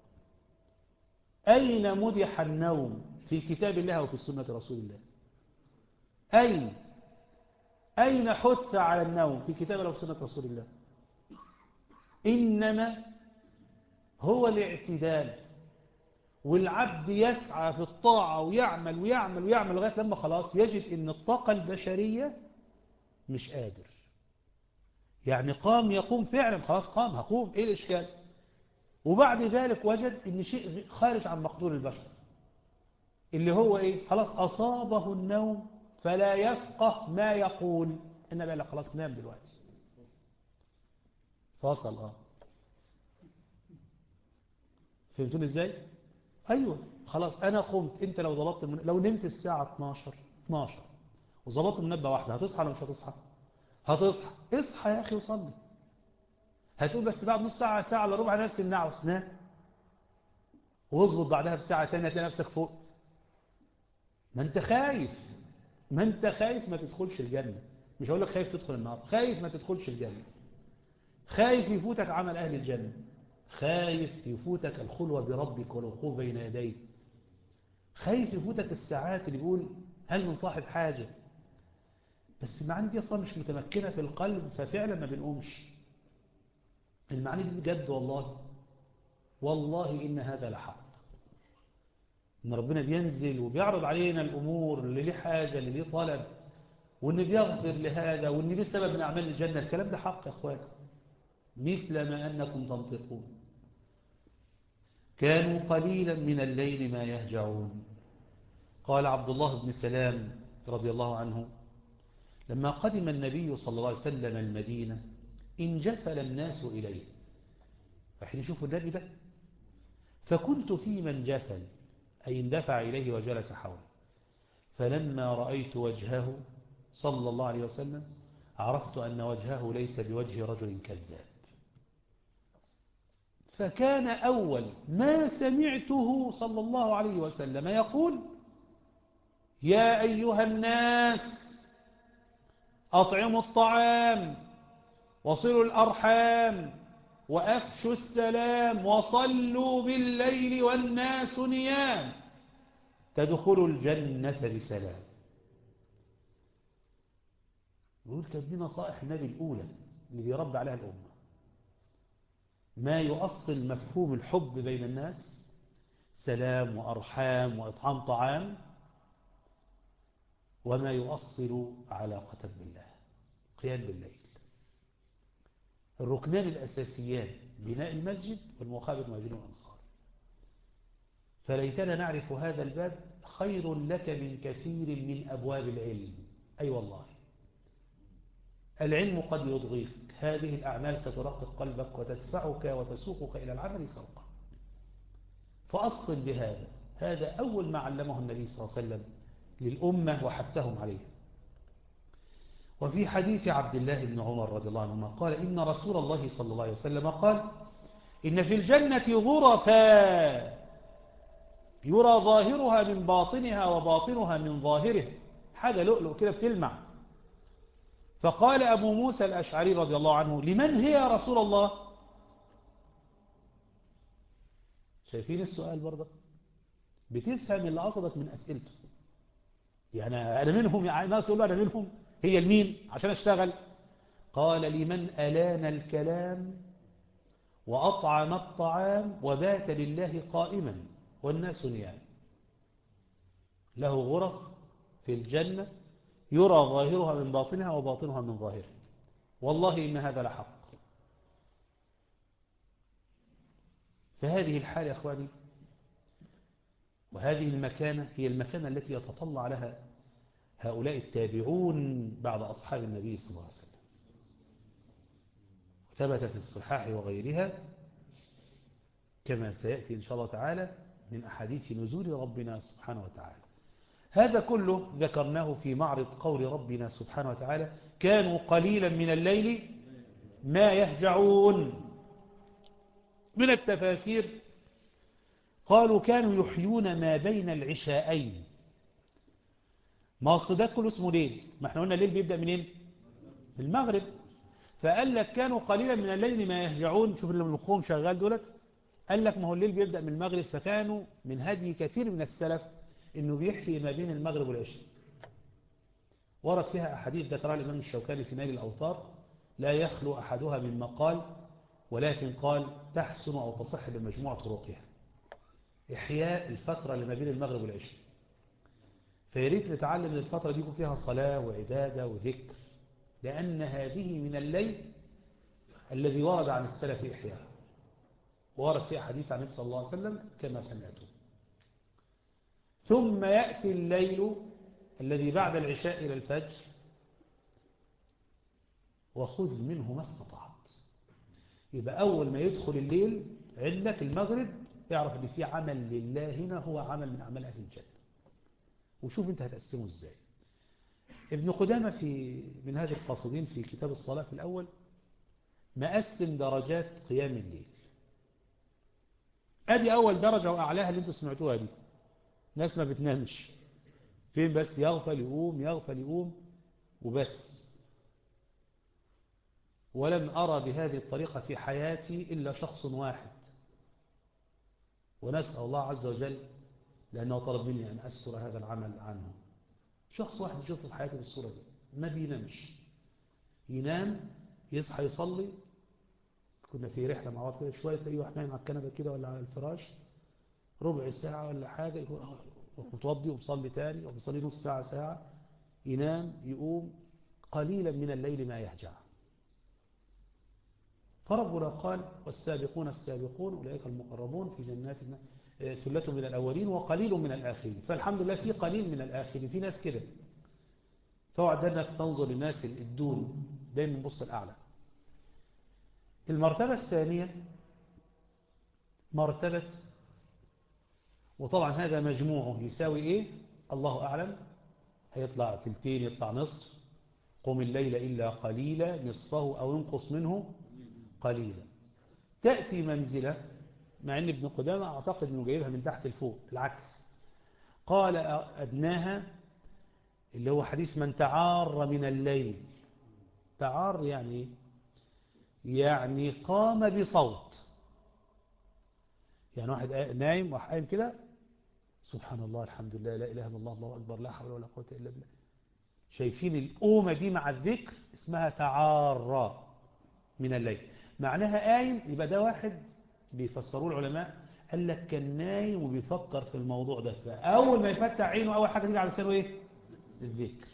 [SPEAKER 1] أين مدح النوم في كتاب الله وفي سنة رسول الله أين أين حث على النوم في كتاب الله وفي سنة رسول الله إنما هو الاعتدال والعبد يسعى في الطاعة ويعمل ويعمل ويعمل لغاية لما خلاص يجد ان الطاقة البشرية مش قادر يعني قام يقوم فعلا خلاص قام هقوم ايه الاشكال وبعد ذلك وجد ان شيء خارج عن مقدور البشر اللي هو ايه خلاص اصابه النوم فلا يفقه ما يقول النبي قال خلاص نام دلوقتي فاصل اه فهمتوني ازاي ايوه خلاص انا قمت انت لو ضبطت المن... لو نمت الساعه 12 12 وظبطت المنبه واحده هتصحى ولا مش هتصحى هتصحى اصحى يا اخي وصلي هتقول بس بعد نص ساعه ساعه الا ربع نفسي النعوس نام واظبط بعدها بساعه ثانيه تلاقي نفسك فوق ما انت خايف ما انت خايف ما تدخلش الجنه مش هقول لك خايف تدخل النار خايف ما تدخلش الجنه خايف يفوتك عمل اهل الجنه خايف يفوتك الخلوة بربك والوقوف بين يديه خايف يفوتك الساعات اللي بيقول هل من صاحب حاجة بس المعاني دي أصلا مش متمكنة في القلب ففعلا ما بنقومش المعاني دي بجد والله والله إن هذا لحق إن ربنا بينزل وبيعرض علينا الأمور اللي ليه حاجة اللي ليه طلب وإن بيغفر لهذا وإن دي سبب من أعمال الجنة الكلام ده حق يا أخوان مثل ما أنكم تنطقون كانوا قليلا من الليل ما يهجعون قال عبد الله بن سلام رضي الله عنه لما قدم النبي صلى الله عليه وسلم المدينة انجفل الناس إليه فحين يشوفوا النبي ده فكنت في من جفل أي اندفع إليه وجلس حوله فلما رأيت وجهه صلى الله عليه وسلم عرفت أن وجهه ليس بوجه رجل كذاب فكان أول ما سمعته صلى الله عليه وسلم يقول يا أيها الناس أطعموا الطعام وصلوا الأرحام وأفشوا السلام وصلوا بالليل والناس نيام تدخلوا الجنة بسلام يقول كانت دي نصائح النبي الأولى اللي بيربي عليها الأمة ما يؤصل مفهوم الحب بين الناس سلام وأرحام وإطعام طعام وما يؤصل علاقة بالله قيام بالليل الركنان الأساسيان بناء المسجد والمخابر مهاجرين الأنصار فليتنا نعرف هذا الباب خير لك من كثير من أبواب العلم أي أيوة والله العلم قد يضغيك هذه الأعمال سترقق قلبك وتدفعك وتسوقك إلى العمل سوقا فأصل بهذا هذا أول ما علمه النبي صلى الله عليه وسلم للأمة وحثهم عليه وفي حديث عبد الله بن عمر رضي الله عنهما قال إن رسول الله صلى الله عليه وسلم قال إن في الجنة غرفا يرى ظاهرها من باطنها وباطنها من ظاهره حاجة لؤلؤ كده بتلمع فقال أبو موسى الأشعري رضي الله عنه لمن هي يا رسول الله شايفين السؤال برضه بتفهم اللي قصدك من أسئلته يعني أنا منهم يعني ناس يقولوا أنا منهم هي المين عشان أشتغل قال لمن ألان الكلام وأطعم الطعام وبات لله قائما والناس نيام له غرف في الجنة يرى ظاهرها من باطنها وباطنها من ظاهرها والله إن هذا لحق فهذه الحالة يا أخواني وهذه المكانة هي المكانة التي يتطلع لها هؤلاء التابعون بعد أصحاب النبي صلى الله عليه وسلم ثبت في الصحاح وغيرها كما سيأتي إن شاء الله تعالى من أحاديث نزول ربنا سبحانه وتعالى هذا كله ذكرناه في معرض قول ربنا سبحانه وتعالى كانوا قليلا من الليل ما يهجعون من التفاسير قالوا كانوا يحيون ما بين العشاءين ما أصل ده كله اسمه ليل ما احنا قلنا الليل بيبدأ منين من المغرب فقال لك كانوا قليلا من الليل ما يهجعون شوف اللي من الخوم شغال دولت قال لك ما هو الليل بيبدأ من المغرب فكانوا من هدي كثير من السلف انه بيحيي ما بين المغرب والعشاء ورد فيها أحاديث ذكرها الإمام الشوكاني في نيل الأوطار لا يخلو أحدها من مقال ولكن قال تحسن أو تصح بمجموع طرقها إحياء الفترة اللي ما بين المغرب والعشاء فيريد نتعلم ان الفترة دي يكون فيها صلاة وعبادة وذكر لأن هذه من الليل الذي ورد عن السلف إحياء ورد فيها حديث عن النبي صلى الله عليه وسلم كما سمعته ثم يأتي الليل الذي بعد العشاء إلى الفجر وخذ منه ما استطعت يبقى أول ما يدخل الليل عندك المغرب اعرف ان في عمل لله هنا هو عمل من أعمال أهل الجنة وشوف انت هتقسمه ازاي ابن قدامة في منهاج القاصدين في كتاب الصلاة في الأول مقسم درجات قيام الليل ادي أول درجة وأعلاها اللي انتوا سمعتوها دي ناس ما بتنامش فين بس يغفل يقوم يغفل يقوم وبس ولم أرى بهذه الطريقة في حياتي إلا شخص واحد ونسأل الله عز وجل لأنه طلب مني أن أستر هذا العمل عنه شخص واحد شفت في حياتي بالصورة دي ما بينامش ينام يصحى يصلي كنا في رحلة مع بعض كده شوية تلاقيه واحد نايم على الكنبة كده ولا على الفراش ربع ساعة ولا حاجة يكون متوضي ومصلي تاني وبيصلي نص ساعة ساعة ينام يقوم قليلا من الليل ما يهجع فربنا قال والسابقون السابقون أولئك المقربون في جنات النعيم آه، ثلة من الأولين وقليل من الآخرين فالحمد لله في قليل من الآخرين في ناس كده فوعد أنك تنظر للناس الدون دايما بص الأعلى المرتبة الثانية مرتبة وطبعا هذا مجموعه يساوي إيه الله أعلم هيطلع تلتين يطلع نصف قم الليل إلا قليلا نصفه أو ينقص منه قليلا تأتي منزلة مع أن ابن قدامة أعتقد أنه جايبها من تحت لفوق العكس قال أدناها اللي هو حديث من تعار من الليل تعار يعني يعني قام بصوت يعني واحد نايم واحد قايم كده سبحان الله الحمد لله لا إله إلا الله الله أكبر لا حول ولا قوة إلا بالله شايفين القومة دي مع الذكر اسمها تعارى من الليل معناها قايم يبقى ده واحد بيفسروه العلماء قال لك كان نايم وبيفكر في الموضوع ده فأول ما يفتح عينه أول حاجة تيجي على لسانه إيه الذكر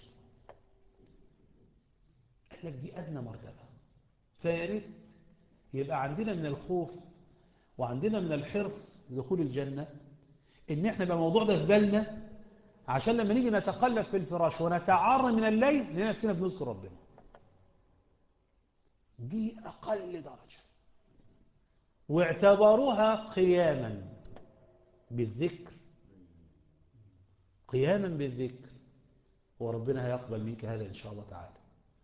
[SPEAKER 1] قال لك دي أدنى مرتبة فيا ريت يبقى عندنا من الخوف وعندنا من الحرص لدخول الجنة ان احنا يبقى الموضوع ده في بالنا عشان لما نيجي نتقلب في الفراش ونتعار من الليل لنفسنا بنذكر ربنا دي أقل درجة واعتبروها قياما بالذكر قياما بالذكر وربنا هيقبل منك هذا إن شاء الله تعالى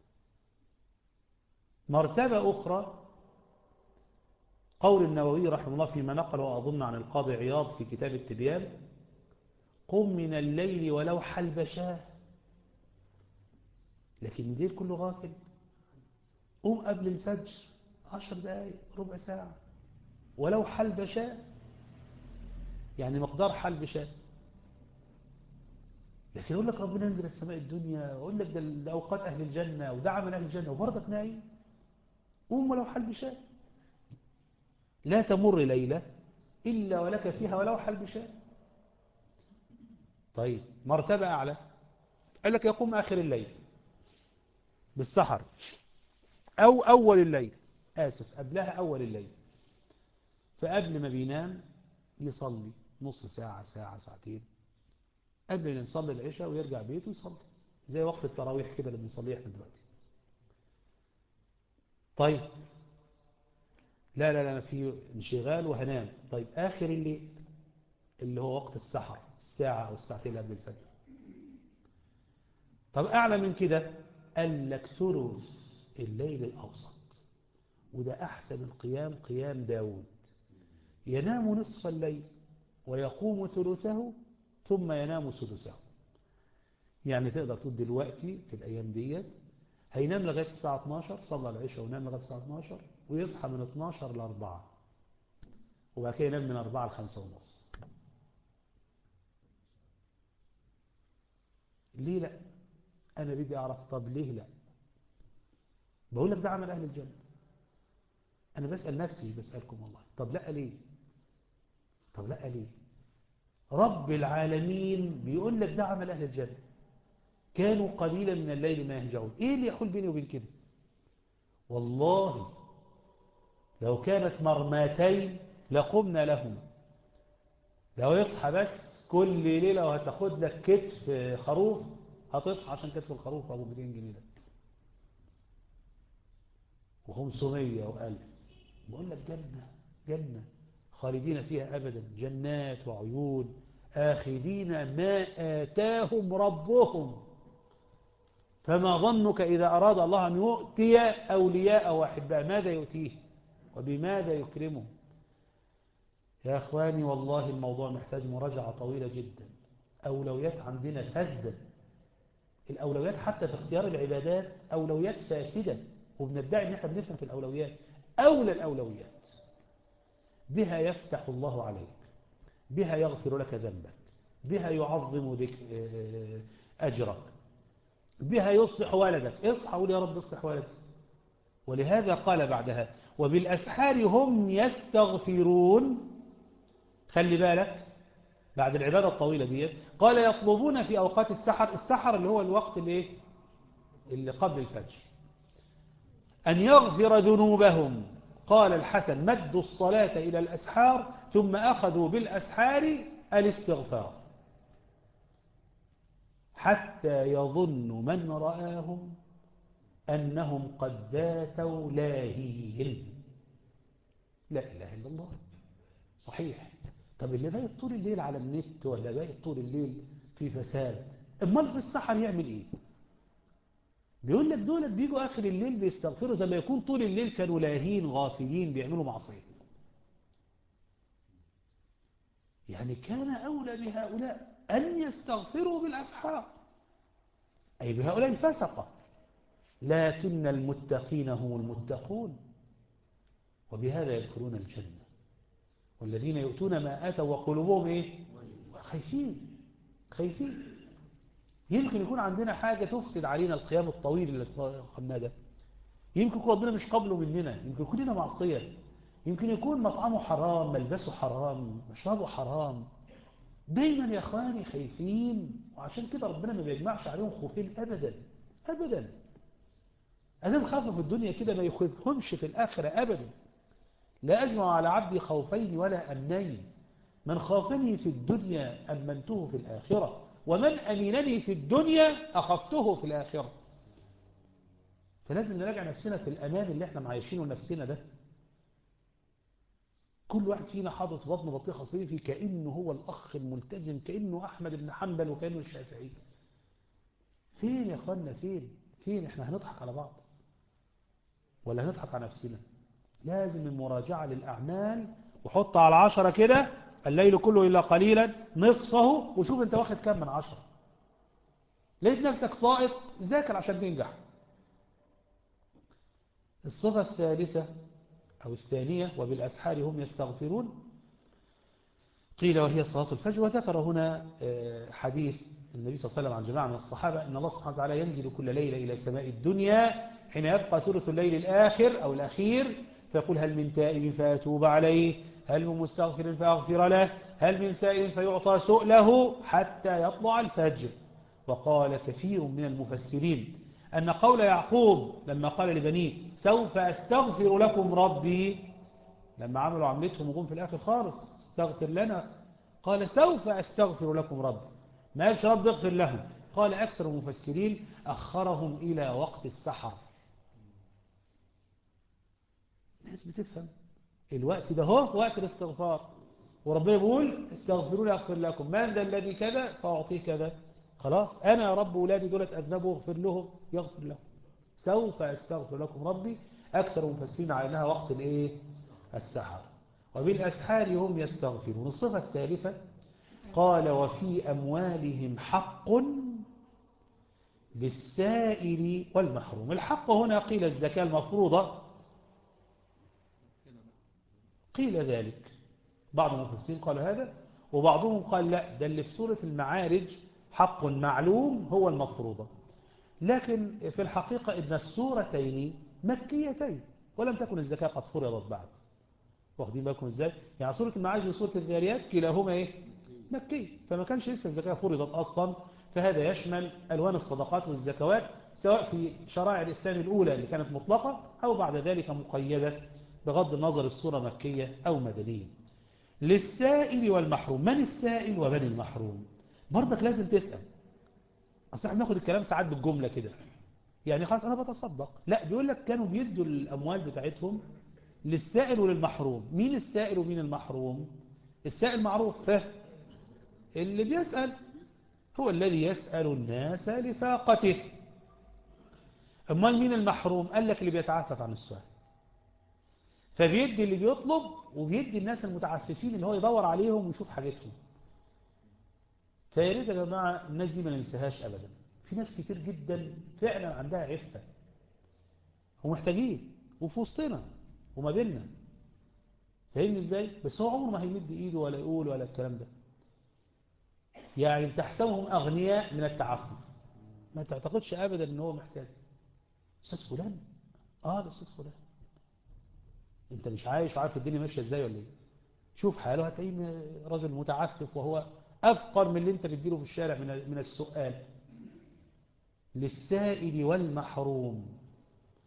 [SPEAKER 1] مرتبة أخرى قول النووي رحمه الله فيما نقل وأظن عن القاضي عياض في كتاب التبيان قم من الليل ولو حلبشاه لكن الليل كله غافل قم قبل الفجر عشر دقايق ربع ساعة ولو حلبشاه يعني مقدار حلبشاه لكن يقول لك ربنا ينزل السماء الدنيا ويقول لك ده, ده أوقات أهل الجنة وده عمل أهل الجنة وبرضك نايم قوم ولو حلبشاه لا تمر ليلة إلا ولك فيها ولو حلبشاه طيب مرتبة أعلى قال لك يقوم آخر الليل بالسحر أو أول الليل آسف قبلها أول الليل فقبل ما بينام يصلي نص ساعة ساعة ساعتين قبل ما يصلي العشاء ويرجع بيته يصلي زي وقت التراويح كده اللي بنصليه احنا دلوقتي طيب لا لا لا في انشغال وهنام طيب آخر الليل اللي هو وقت السحر الساعة أو الساعتين قبل الفجر طب أعلى من كده قال لك ثلث الليل الأوسط وده أحسن القيام قيام داود ينام نصف الليل ويقوم ثلثه ثم ينام سدسه يعني تقدر تقول دلوقتي في الأيام ديت هينام لغاية الساعة 12 صلى العشاء ونام لغاية الساعة 12 ويصحى من 12 ل 4 وبعد كده ينام من 4 ل 5 ونص ليه لا أنا بدي أعرف طب ليه لا بقول لك ده عمل أهل الجنة أنا بسأل نفسي بسألكم والله طب لا ليه طب لا ليه رب العالمين بيقول لك ده عمل أهل الجنة كانوا قليلا من الليل ما يهجعون إيه اللي يحول بيني وبين كده والله لو كانت مرماتين لقمنا لهما لو يصحى بس كل ليلة وهتاخد لك كتف خروف هتصحى عشان كتف الخروف أبو 200 جنيه ده و500 وألف بقول لك جنة جنة خالدين فيها أبدا جنات وعيون آخذين ما آتاهم ربهم فما ظنك إذا أراد الله أن يؤتي أولياء وأحباء ماذا يؤتيه وبماذا يكرمه يا أخواني والله الموضوع محتاج مراجعة طويلة جدا أولويات عندنا فاسدة الأولويات حتى في اختيار العبادات أولويات فاسدة وبندعي أن احنا بنفهم في الأولويات أولى الأولويات بها يفتح الله عليك بها يغفر لك ذنبك بها يعظم ذك... أجرك بها يصلح ولدك اصحى قول يا رب اصلح ولدك ولهذا قال بعدها وبالأسحار هم يستغفرون خلي بالك بعد العبادة الطويلة دي قال يطلبون في أوقات السحر السحر اللي هو الوقت اللي, إيه؟ اللي قبل الفجر أن يغفر ذنوبهم قال الحسن مدوا الصلاة إلى الأسحار ثم أخذوا بالأسحار الاستغفار حتى يظن من رآهم أنهم قد باتوا لاهين لا إله إلا الله صحيح طب اللي بايت طول الليل على النت ولا بايت طول الليل في فساد امال في السحر يعمل ايه بيقول لك دولت بيجوا آخر الليل بيستغفروا زي ما يكون طول الليل كانوا لاهين غافلين بيعملوا معصية يعني كان أولى بهؤلاء أن يستغفروا بالأسحار أي بهؤلاء الفسقة لكن المتقين هم المتقون وبهذا يدخلون الجنة والذين يؤتون ما آتوا وقلوبهم إيه؟ خايفين خايفين يمكن يكون عندنا حاجة تفسد علينا القيام الطويل اللي قمناه ده يمكن يكون ربنا مش قبله مننا يمكن يكون لنا معصية يمكن يكون مطعمه حرام ملبسه حرام مشربه حرام دايما يا اخواني خايفين وعشان كده ربنا ما بيجمعش عليهم خوفين ابدا ابدا ادام خافوا في الدنيا كده ما يخوفهمش في الاخره ابدا لا اجمع على عبدي خوفين ولا امنين من خافني في الدنيا امنته في الاخره ومن امنني في الدنيا اخفته في الاخره فلازم نراجع نفسنا في الامان اللي احنا معايشينه نفسنا ده كل واحد فينا حاطط في بطنه بطيخه صيفي كانه هو الاخ الملتزم كانه احمد بن حنبل وكانه الشافعي فين يا اخوانا فين فين احنا هنضحك على بعض ولا هنضحك على نفسنا لازم المراجعه للاعمال وحط على العشرة كده الليل كله الا قليلا نصفه وشوف انت واخد كام من عشرة لقيت نفسك ساقط ذاكر عشان تنجح الصفه الثالثه أو الثانية وبالأسحار هم يستغفرون قيل وهي صلاة الفجر وذكر هنا حديث النبي صلى الله عليه وسلم عن جماعة من الصحابة أن الله سبحانه وتعالى ينزل كل ليلة إلى سماء الدنيا حين يبقى ثلث الليل الآخر أو الأخير فيقول هل من تائب فأتوب عليه هل من مستغفر فأغفر له هل من سائل فيعطى سؤله حتى يطلع الفجر وقال كثير من المفسرين أن قول يعقوب لما قال لبنيه سوف أستغفر لكم ربي لما عملوا عملتهم وقوم في الآخر خالص استغفر لنا قال سوف أستغفر لكم ربي ما قالش رب اغفر لهم قال أكثر المفسرين أخرهم إلى وقت السحر الناس بتفهم الوقت ده هو وقت الاستغفار وربنا يقول استغفروا لي أغفر لكم من ذا الذي كذا فأعطيه كذا خلاص أنا يا رب ولادي دولت أذنبوا اغفر لهم يغفر لهم سوف أستغفر لكم ربي أكثر مفسرين على أنها وقت الإيه؟ السحر وبالأسحار هم يستغفرون الصفة الثالثة قال وفي أموالهم حق للسائل والمحروم الحق هنا قيل الزكاة المفروضة قيل ذلك بعض المفسرين قال هذا وبعضهم قال لا ده اللي في سورة المعارج حق معلوم هو المفروضة لكن في الحقيقة إن السورتين مكيتين ولم تكن الزكاة قد فرضت بعد واخدين بالكم ازاي يعني سورة المعارج وسورة الذاريات كلاهما ايه مكي فما كانش لسه الزكاة فرضت أصلا فهذا يشمل ألوان الصدقات والزكوات سواء في شرائع الإسلام الأولى اللي كانت مطلقة أو بعد ذلك مقيدة بغض النظر الصورة مكية أو مدنية للسائل والمحروم من السائل ومن المحروم برضك لازم تسأل أصلا احنا بناخد الكلام ساعات بالجملة كده يعني خلاص أنا بتصدق لا بيقول لك كانوا بيدوا الأموال بتاعتهم للسائل وللمحروم مين السائل ومين المحروم السائل معروف ها اللي بيسأل هو الذي يسأل الناس لفاقته أمال مين المحروم قال لك اللي بيتعفف عن السؤال فبيدي اللي بيطلب وبيدي الناس المتعففين اللي هو يدور عليهم ويشوف حاجتهم فيا ريت يا جماعة الناس دي ما ننساهاش أبدا في ناس كتير جدا فعلا عندها عفة ومحتاجين وفي وسطنا وما بيننا فاهمني ازاي بس هو عمره ما هيمد ايده ولا يقول ولا الكلام ده يعني تحسبهم اغنياء من التعفف ما تعتقدش ابدا ان هو محتاج استاذ فلان اه ده استاذ فلان انت مش عايش وعارف الدنيا ماشيه ازاي ولا ايه شوف حاله هتلاقيه رجل متعفف وهو افقر من اللي انت بتديله في الشارع من من السؤال للسائل والمحروم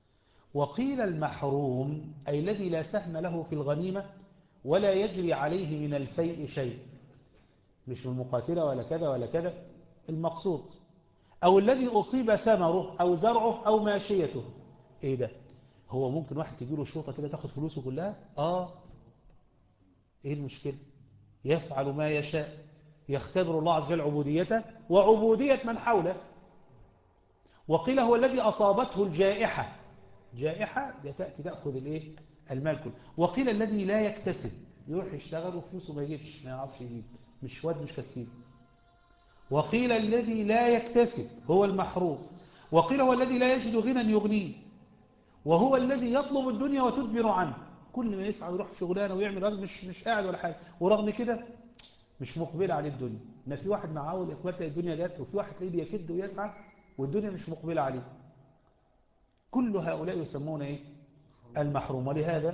[SPEAKER 1] وقيل المحروم أي الذي لا سهم له في الغنيمة ولا يجري عليه من الفيء شيء مش من المقاتلة ولا كذا ولا كذا المقصود أو الذي أصيب ثمره أو زرعه أو ماشيته إيه ده هو ممكن واحد تجيله شرطة كده تاخد فلوسه كلها آه إيه المشكلة يفعل ما يشاء يختبر الله عز وجل عبوديته وعبودية من حوله وقيل هو الذي أصابته الجائحة جائحة تأتي تأخذ الإيه المال كله وقيل الذي لا يكتسب يروح يشتغل وفلوسه ما يجيبش ما يعرفش يجيب مش واد مش كسيب وقيل الذي لا يكتسب هو المحروم وقيل هو الذي لا يجد غنى يغنيه وهو الذي يطلب الدنيا وتدبر عنه كل ما يسعى ويروح شغلانه ويعمل راجل مش مش قاعد ولا حاجه ورغم كده مش مقبل عليه الدنيا ما في واحد معاه الاقبال تلاقي الدنيا جت وفي واحد تلاقيه بيكد ويسعى والدنيا مش مقبله عليه كل هؤلاء يسمون ايه المحروم ولهذا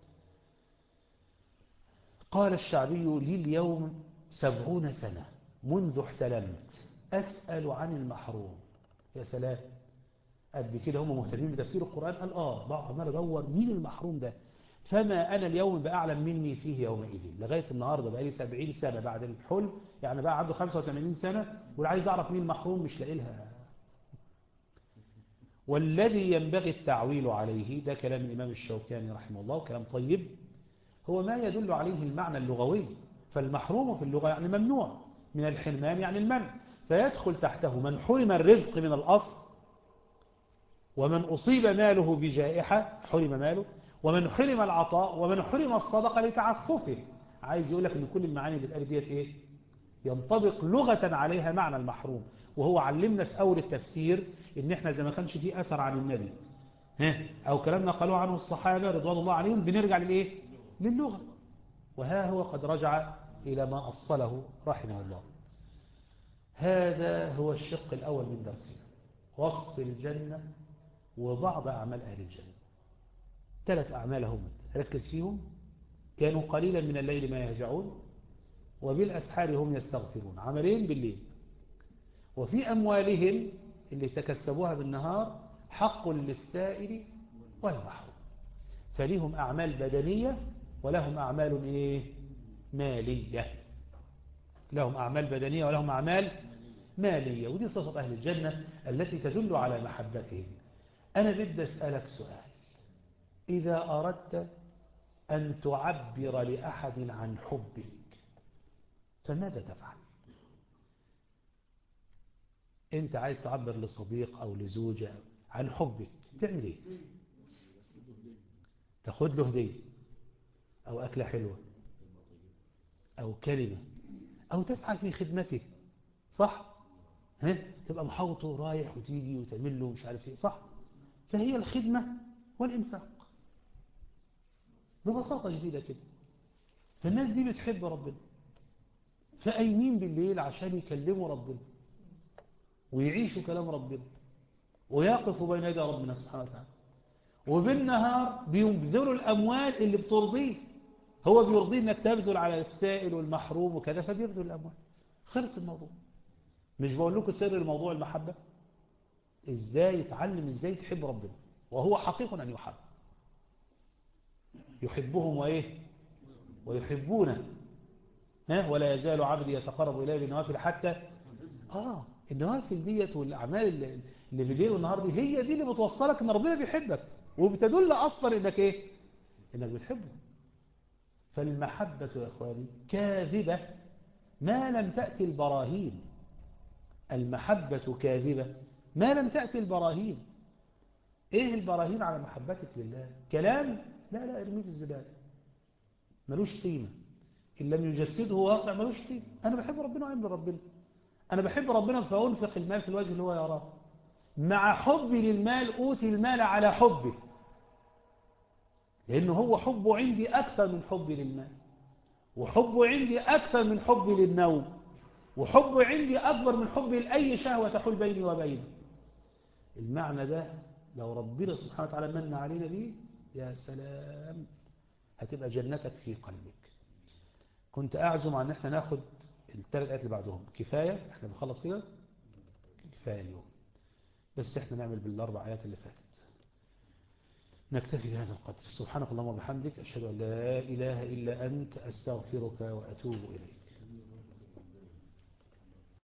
[SPEAKER 1] قال الشعبي لي اليوم سبعون سنة منذ احتلمت أسأل عن المحروم يا سلام قد كده هم مهتمين بتفسير القرآن قال آه بقى عمال أدور مين المحروم ده فما أنا اليوم بأعلم مني فيه يومئذ لغاية النهاردة بقى لي 70 سنة بعد الحلم يعني بقى عنده 85 سنة والعايز أعرف مين المحروم مش لاقي لها والذي ينبغي التعويل عليه ده كلام الإمام الشوكاني رحمه الله وكلام طيب هو ما يدل عليه المعنى اللغوي فالمحروم في اللغة يعني ممنوع من الحرمان يعني المنع فيدخل تحته من حرم الرزق من الأصل ومن أصيب ماله بجائحة حرم ماله ومن حرم العطاء ومن حرم الصدقة لتعففه عايز يقول لك ان كل المعاني اللي اتقال ديت ايه ينطبق لغة عليها معنى المحروم وهو علمنا في أول التفسير ان احنا زي ما كانش فيه أثر عن النبي ها أو كلامنا قالوا عنه الصحابة رضوان الله عليهم بنرجع للإيه للغة وها هو قد رجع إلى ما أصله رحمه الله هذا هو الشق الأول من درسنا وصف الجنة وبعض أعمال أهل الجنة ثلاث أعمال هم ركز فيهم كانوا قليلا من الليل ما يهجعون وبالأسحار هم يستغفرون عملين بالليل وفي أموالهم اللي تكسبوها بالنهار حق للسائل والمحروم فليهم أعمال بدنية ولهم أعمال إيه؟ مالية لهم أعمال بدنية ولهم أعمال مالية ودي صفة أهل الجنة التي تدل على محبتهم أنا بدي أسألك سؤال إذا أردت أن تعبر لأحد عن حبك فماذا تفعل أنت عايز تعبر لصديق أو لزوجة عن حبك تعمل إيه تاخد له هدية أو أكلة حلوة أو كلمة أو تسعى في خدمته صح ها تبقى محوطه رايح وتيجي وتعمل له مش عارف ايه صح فهي الخدمة والإنفاق ببساطة جديدة كده فالناس دي بتحب ربنا فقايمين بالليل عشان يكلموا ربنا ويعيشوا كلام ربنا ويقفوا بين يدي ربنا سبحانه وتعالى وبالنهار بيبذلوا الأموال اللي بترضيه هو بيرضيه انك تبذل على السائل والمحروم وكذا فبيبذل الأموال خلص الموضوع مش بقول لكم سر الموضوع المحبة ازاي يتعلم ازاي تحب ربنا وهو حقيق أن يحب يحبهم وإيه ويحبونه ها ولا يزال عبدي يتقرب إليه بالنوافل حتى آه النوافل ديت والأعمال اللي, اللي في الليل والنهار دي هي دي اللي بتوصلك ان ربنا بيحبك وبتدل أصلا إنك إيه إنك بتحبه فالمحبة يا إخواني كاذبة ما لم تأتي البراهين المحبة كاذبة ما لم تأتي البراهين إيه البراهين على محبتك لله كلام لا لا ارميه في الزبالة ملوش قيمة إن لم يجسده واقع ملوش قيمة أنا بحب ربنا وعين ربنا أنا بحب ربنا فأنفق المال في الوجه اللي هو يراه مع حبي للمال أوتي المال على حبه لأنه هو حبه عندي أكثر من حبي للمال وحبه عندي أكثر من حبي للنوم وحبه عندي أكبر من حبي لأي شهوة تحول بيني وبينه المعنى ده لو ربنا سبحانه وتعالى من علينا به يا سلام هتبقى جنتك في قلبك كنت أعزم عن احنا ناخد الثلاث آيات اللي بعدهم كفاية احنا بنخلص كده كفاية اليوم بس احنا نعمل بالأربع آيات اللي فاتت نكتفي بهذا القدر سبحانك اللهم وبحمدك أشهد أن لا إله إلا أنت أستغفرك وأتوب إليك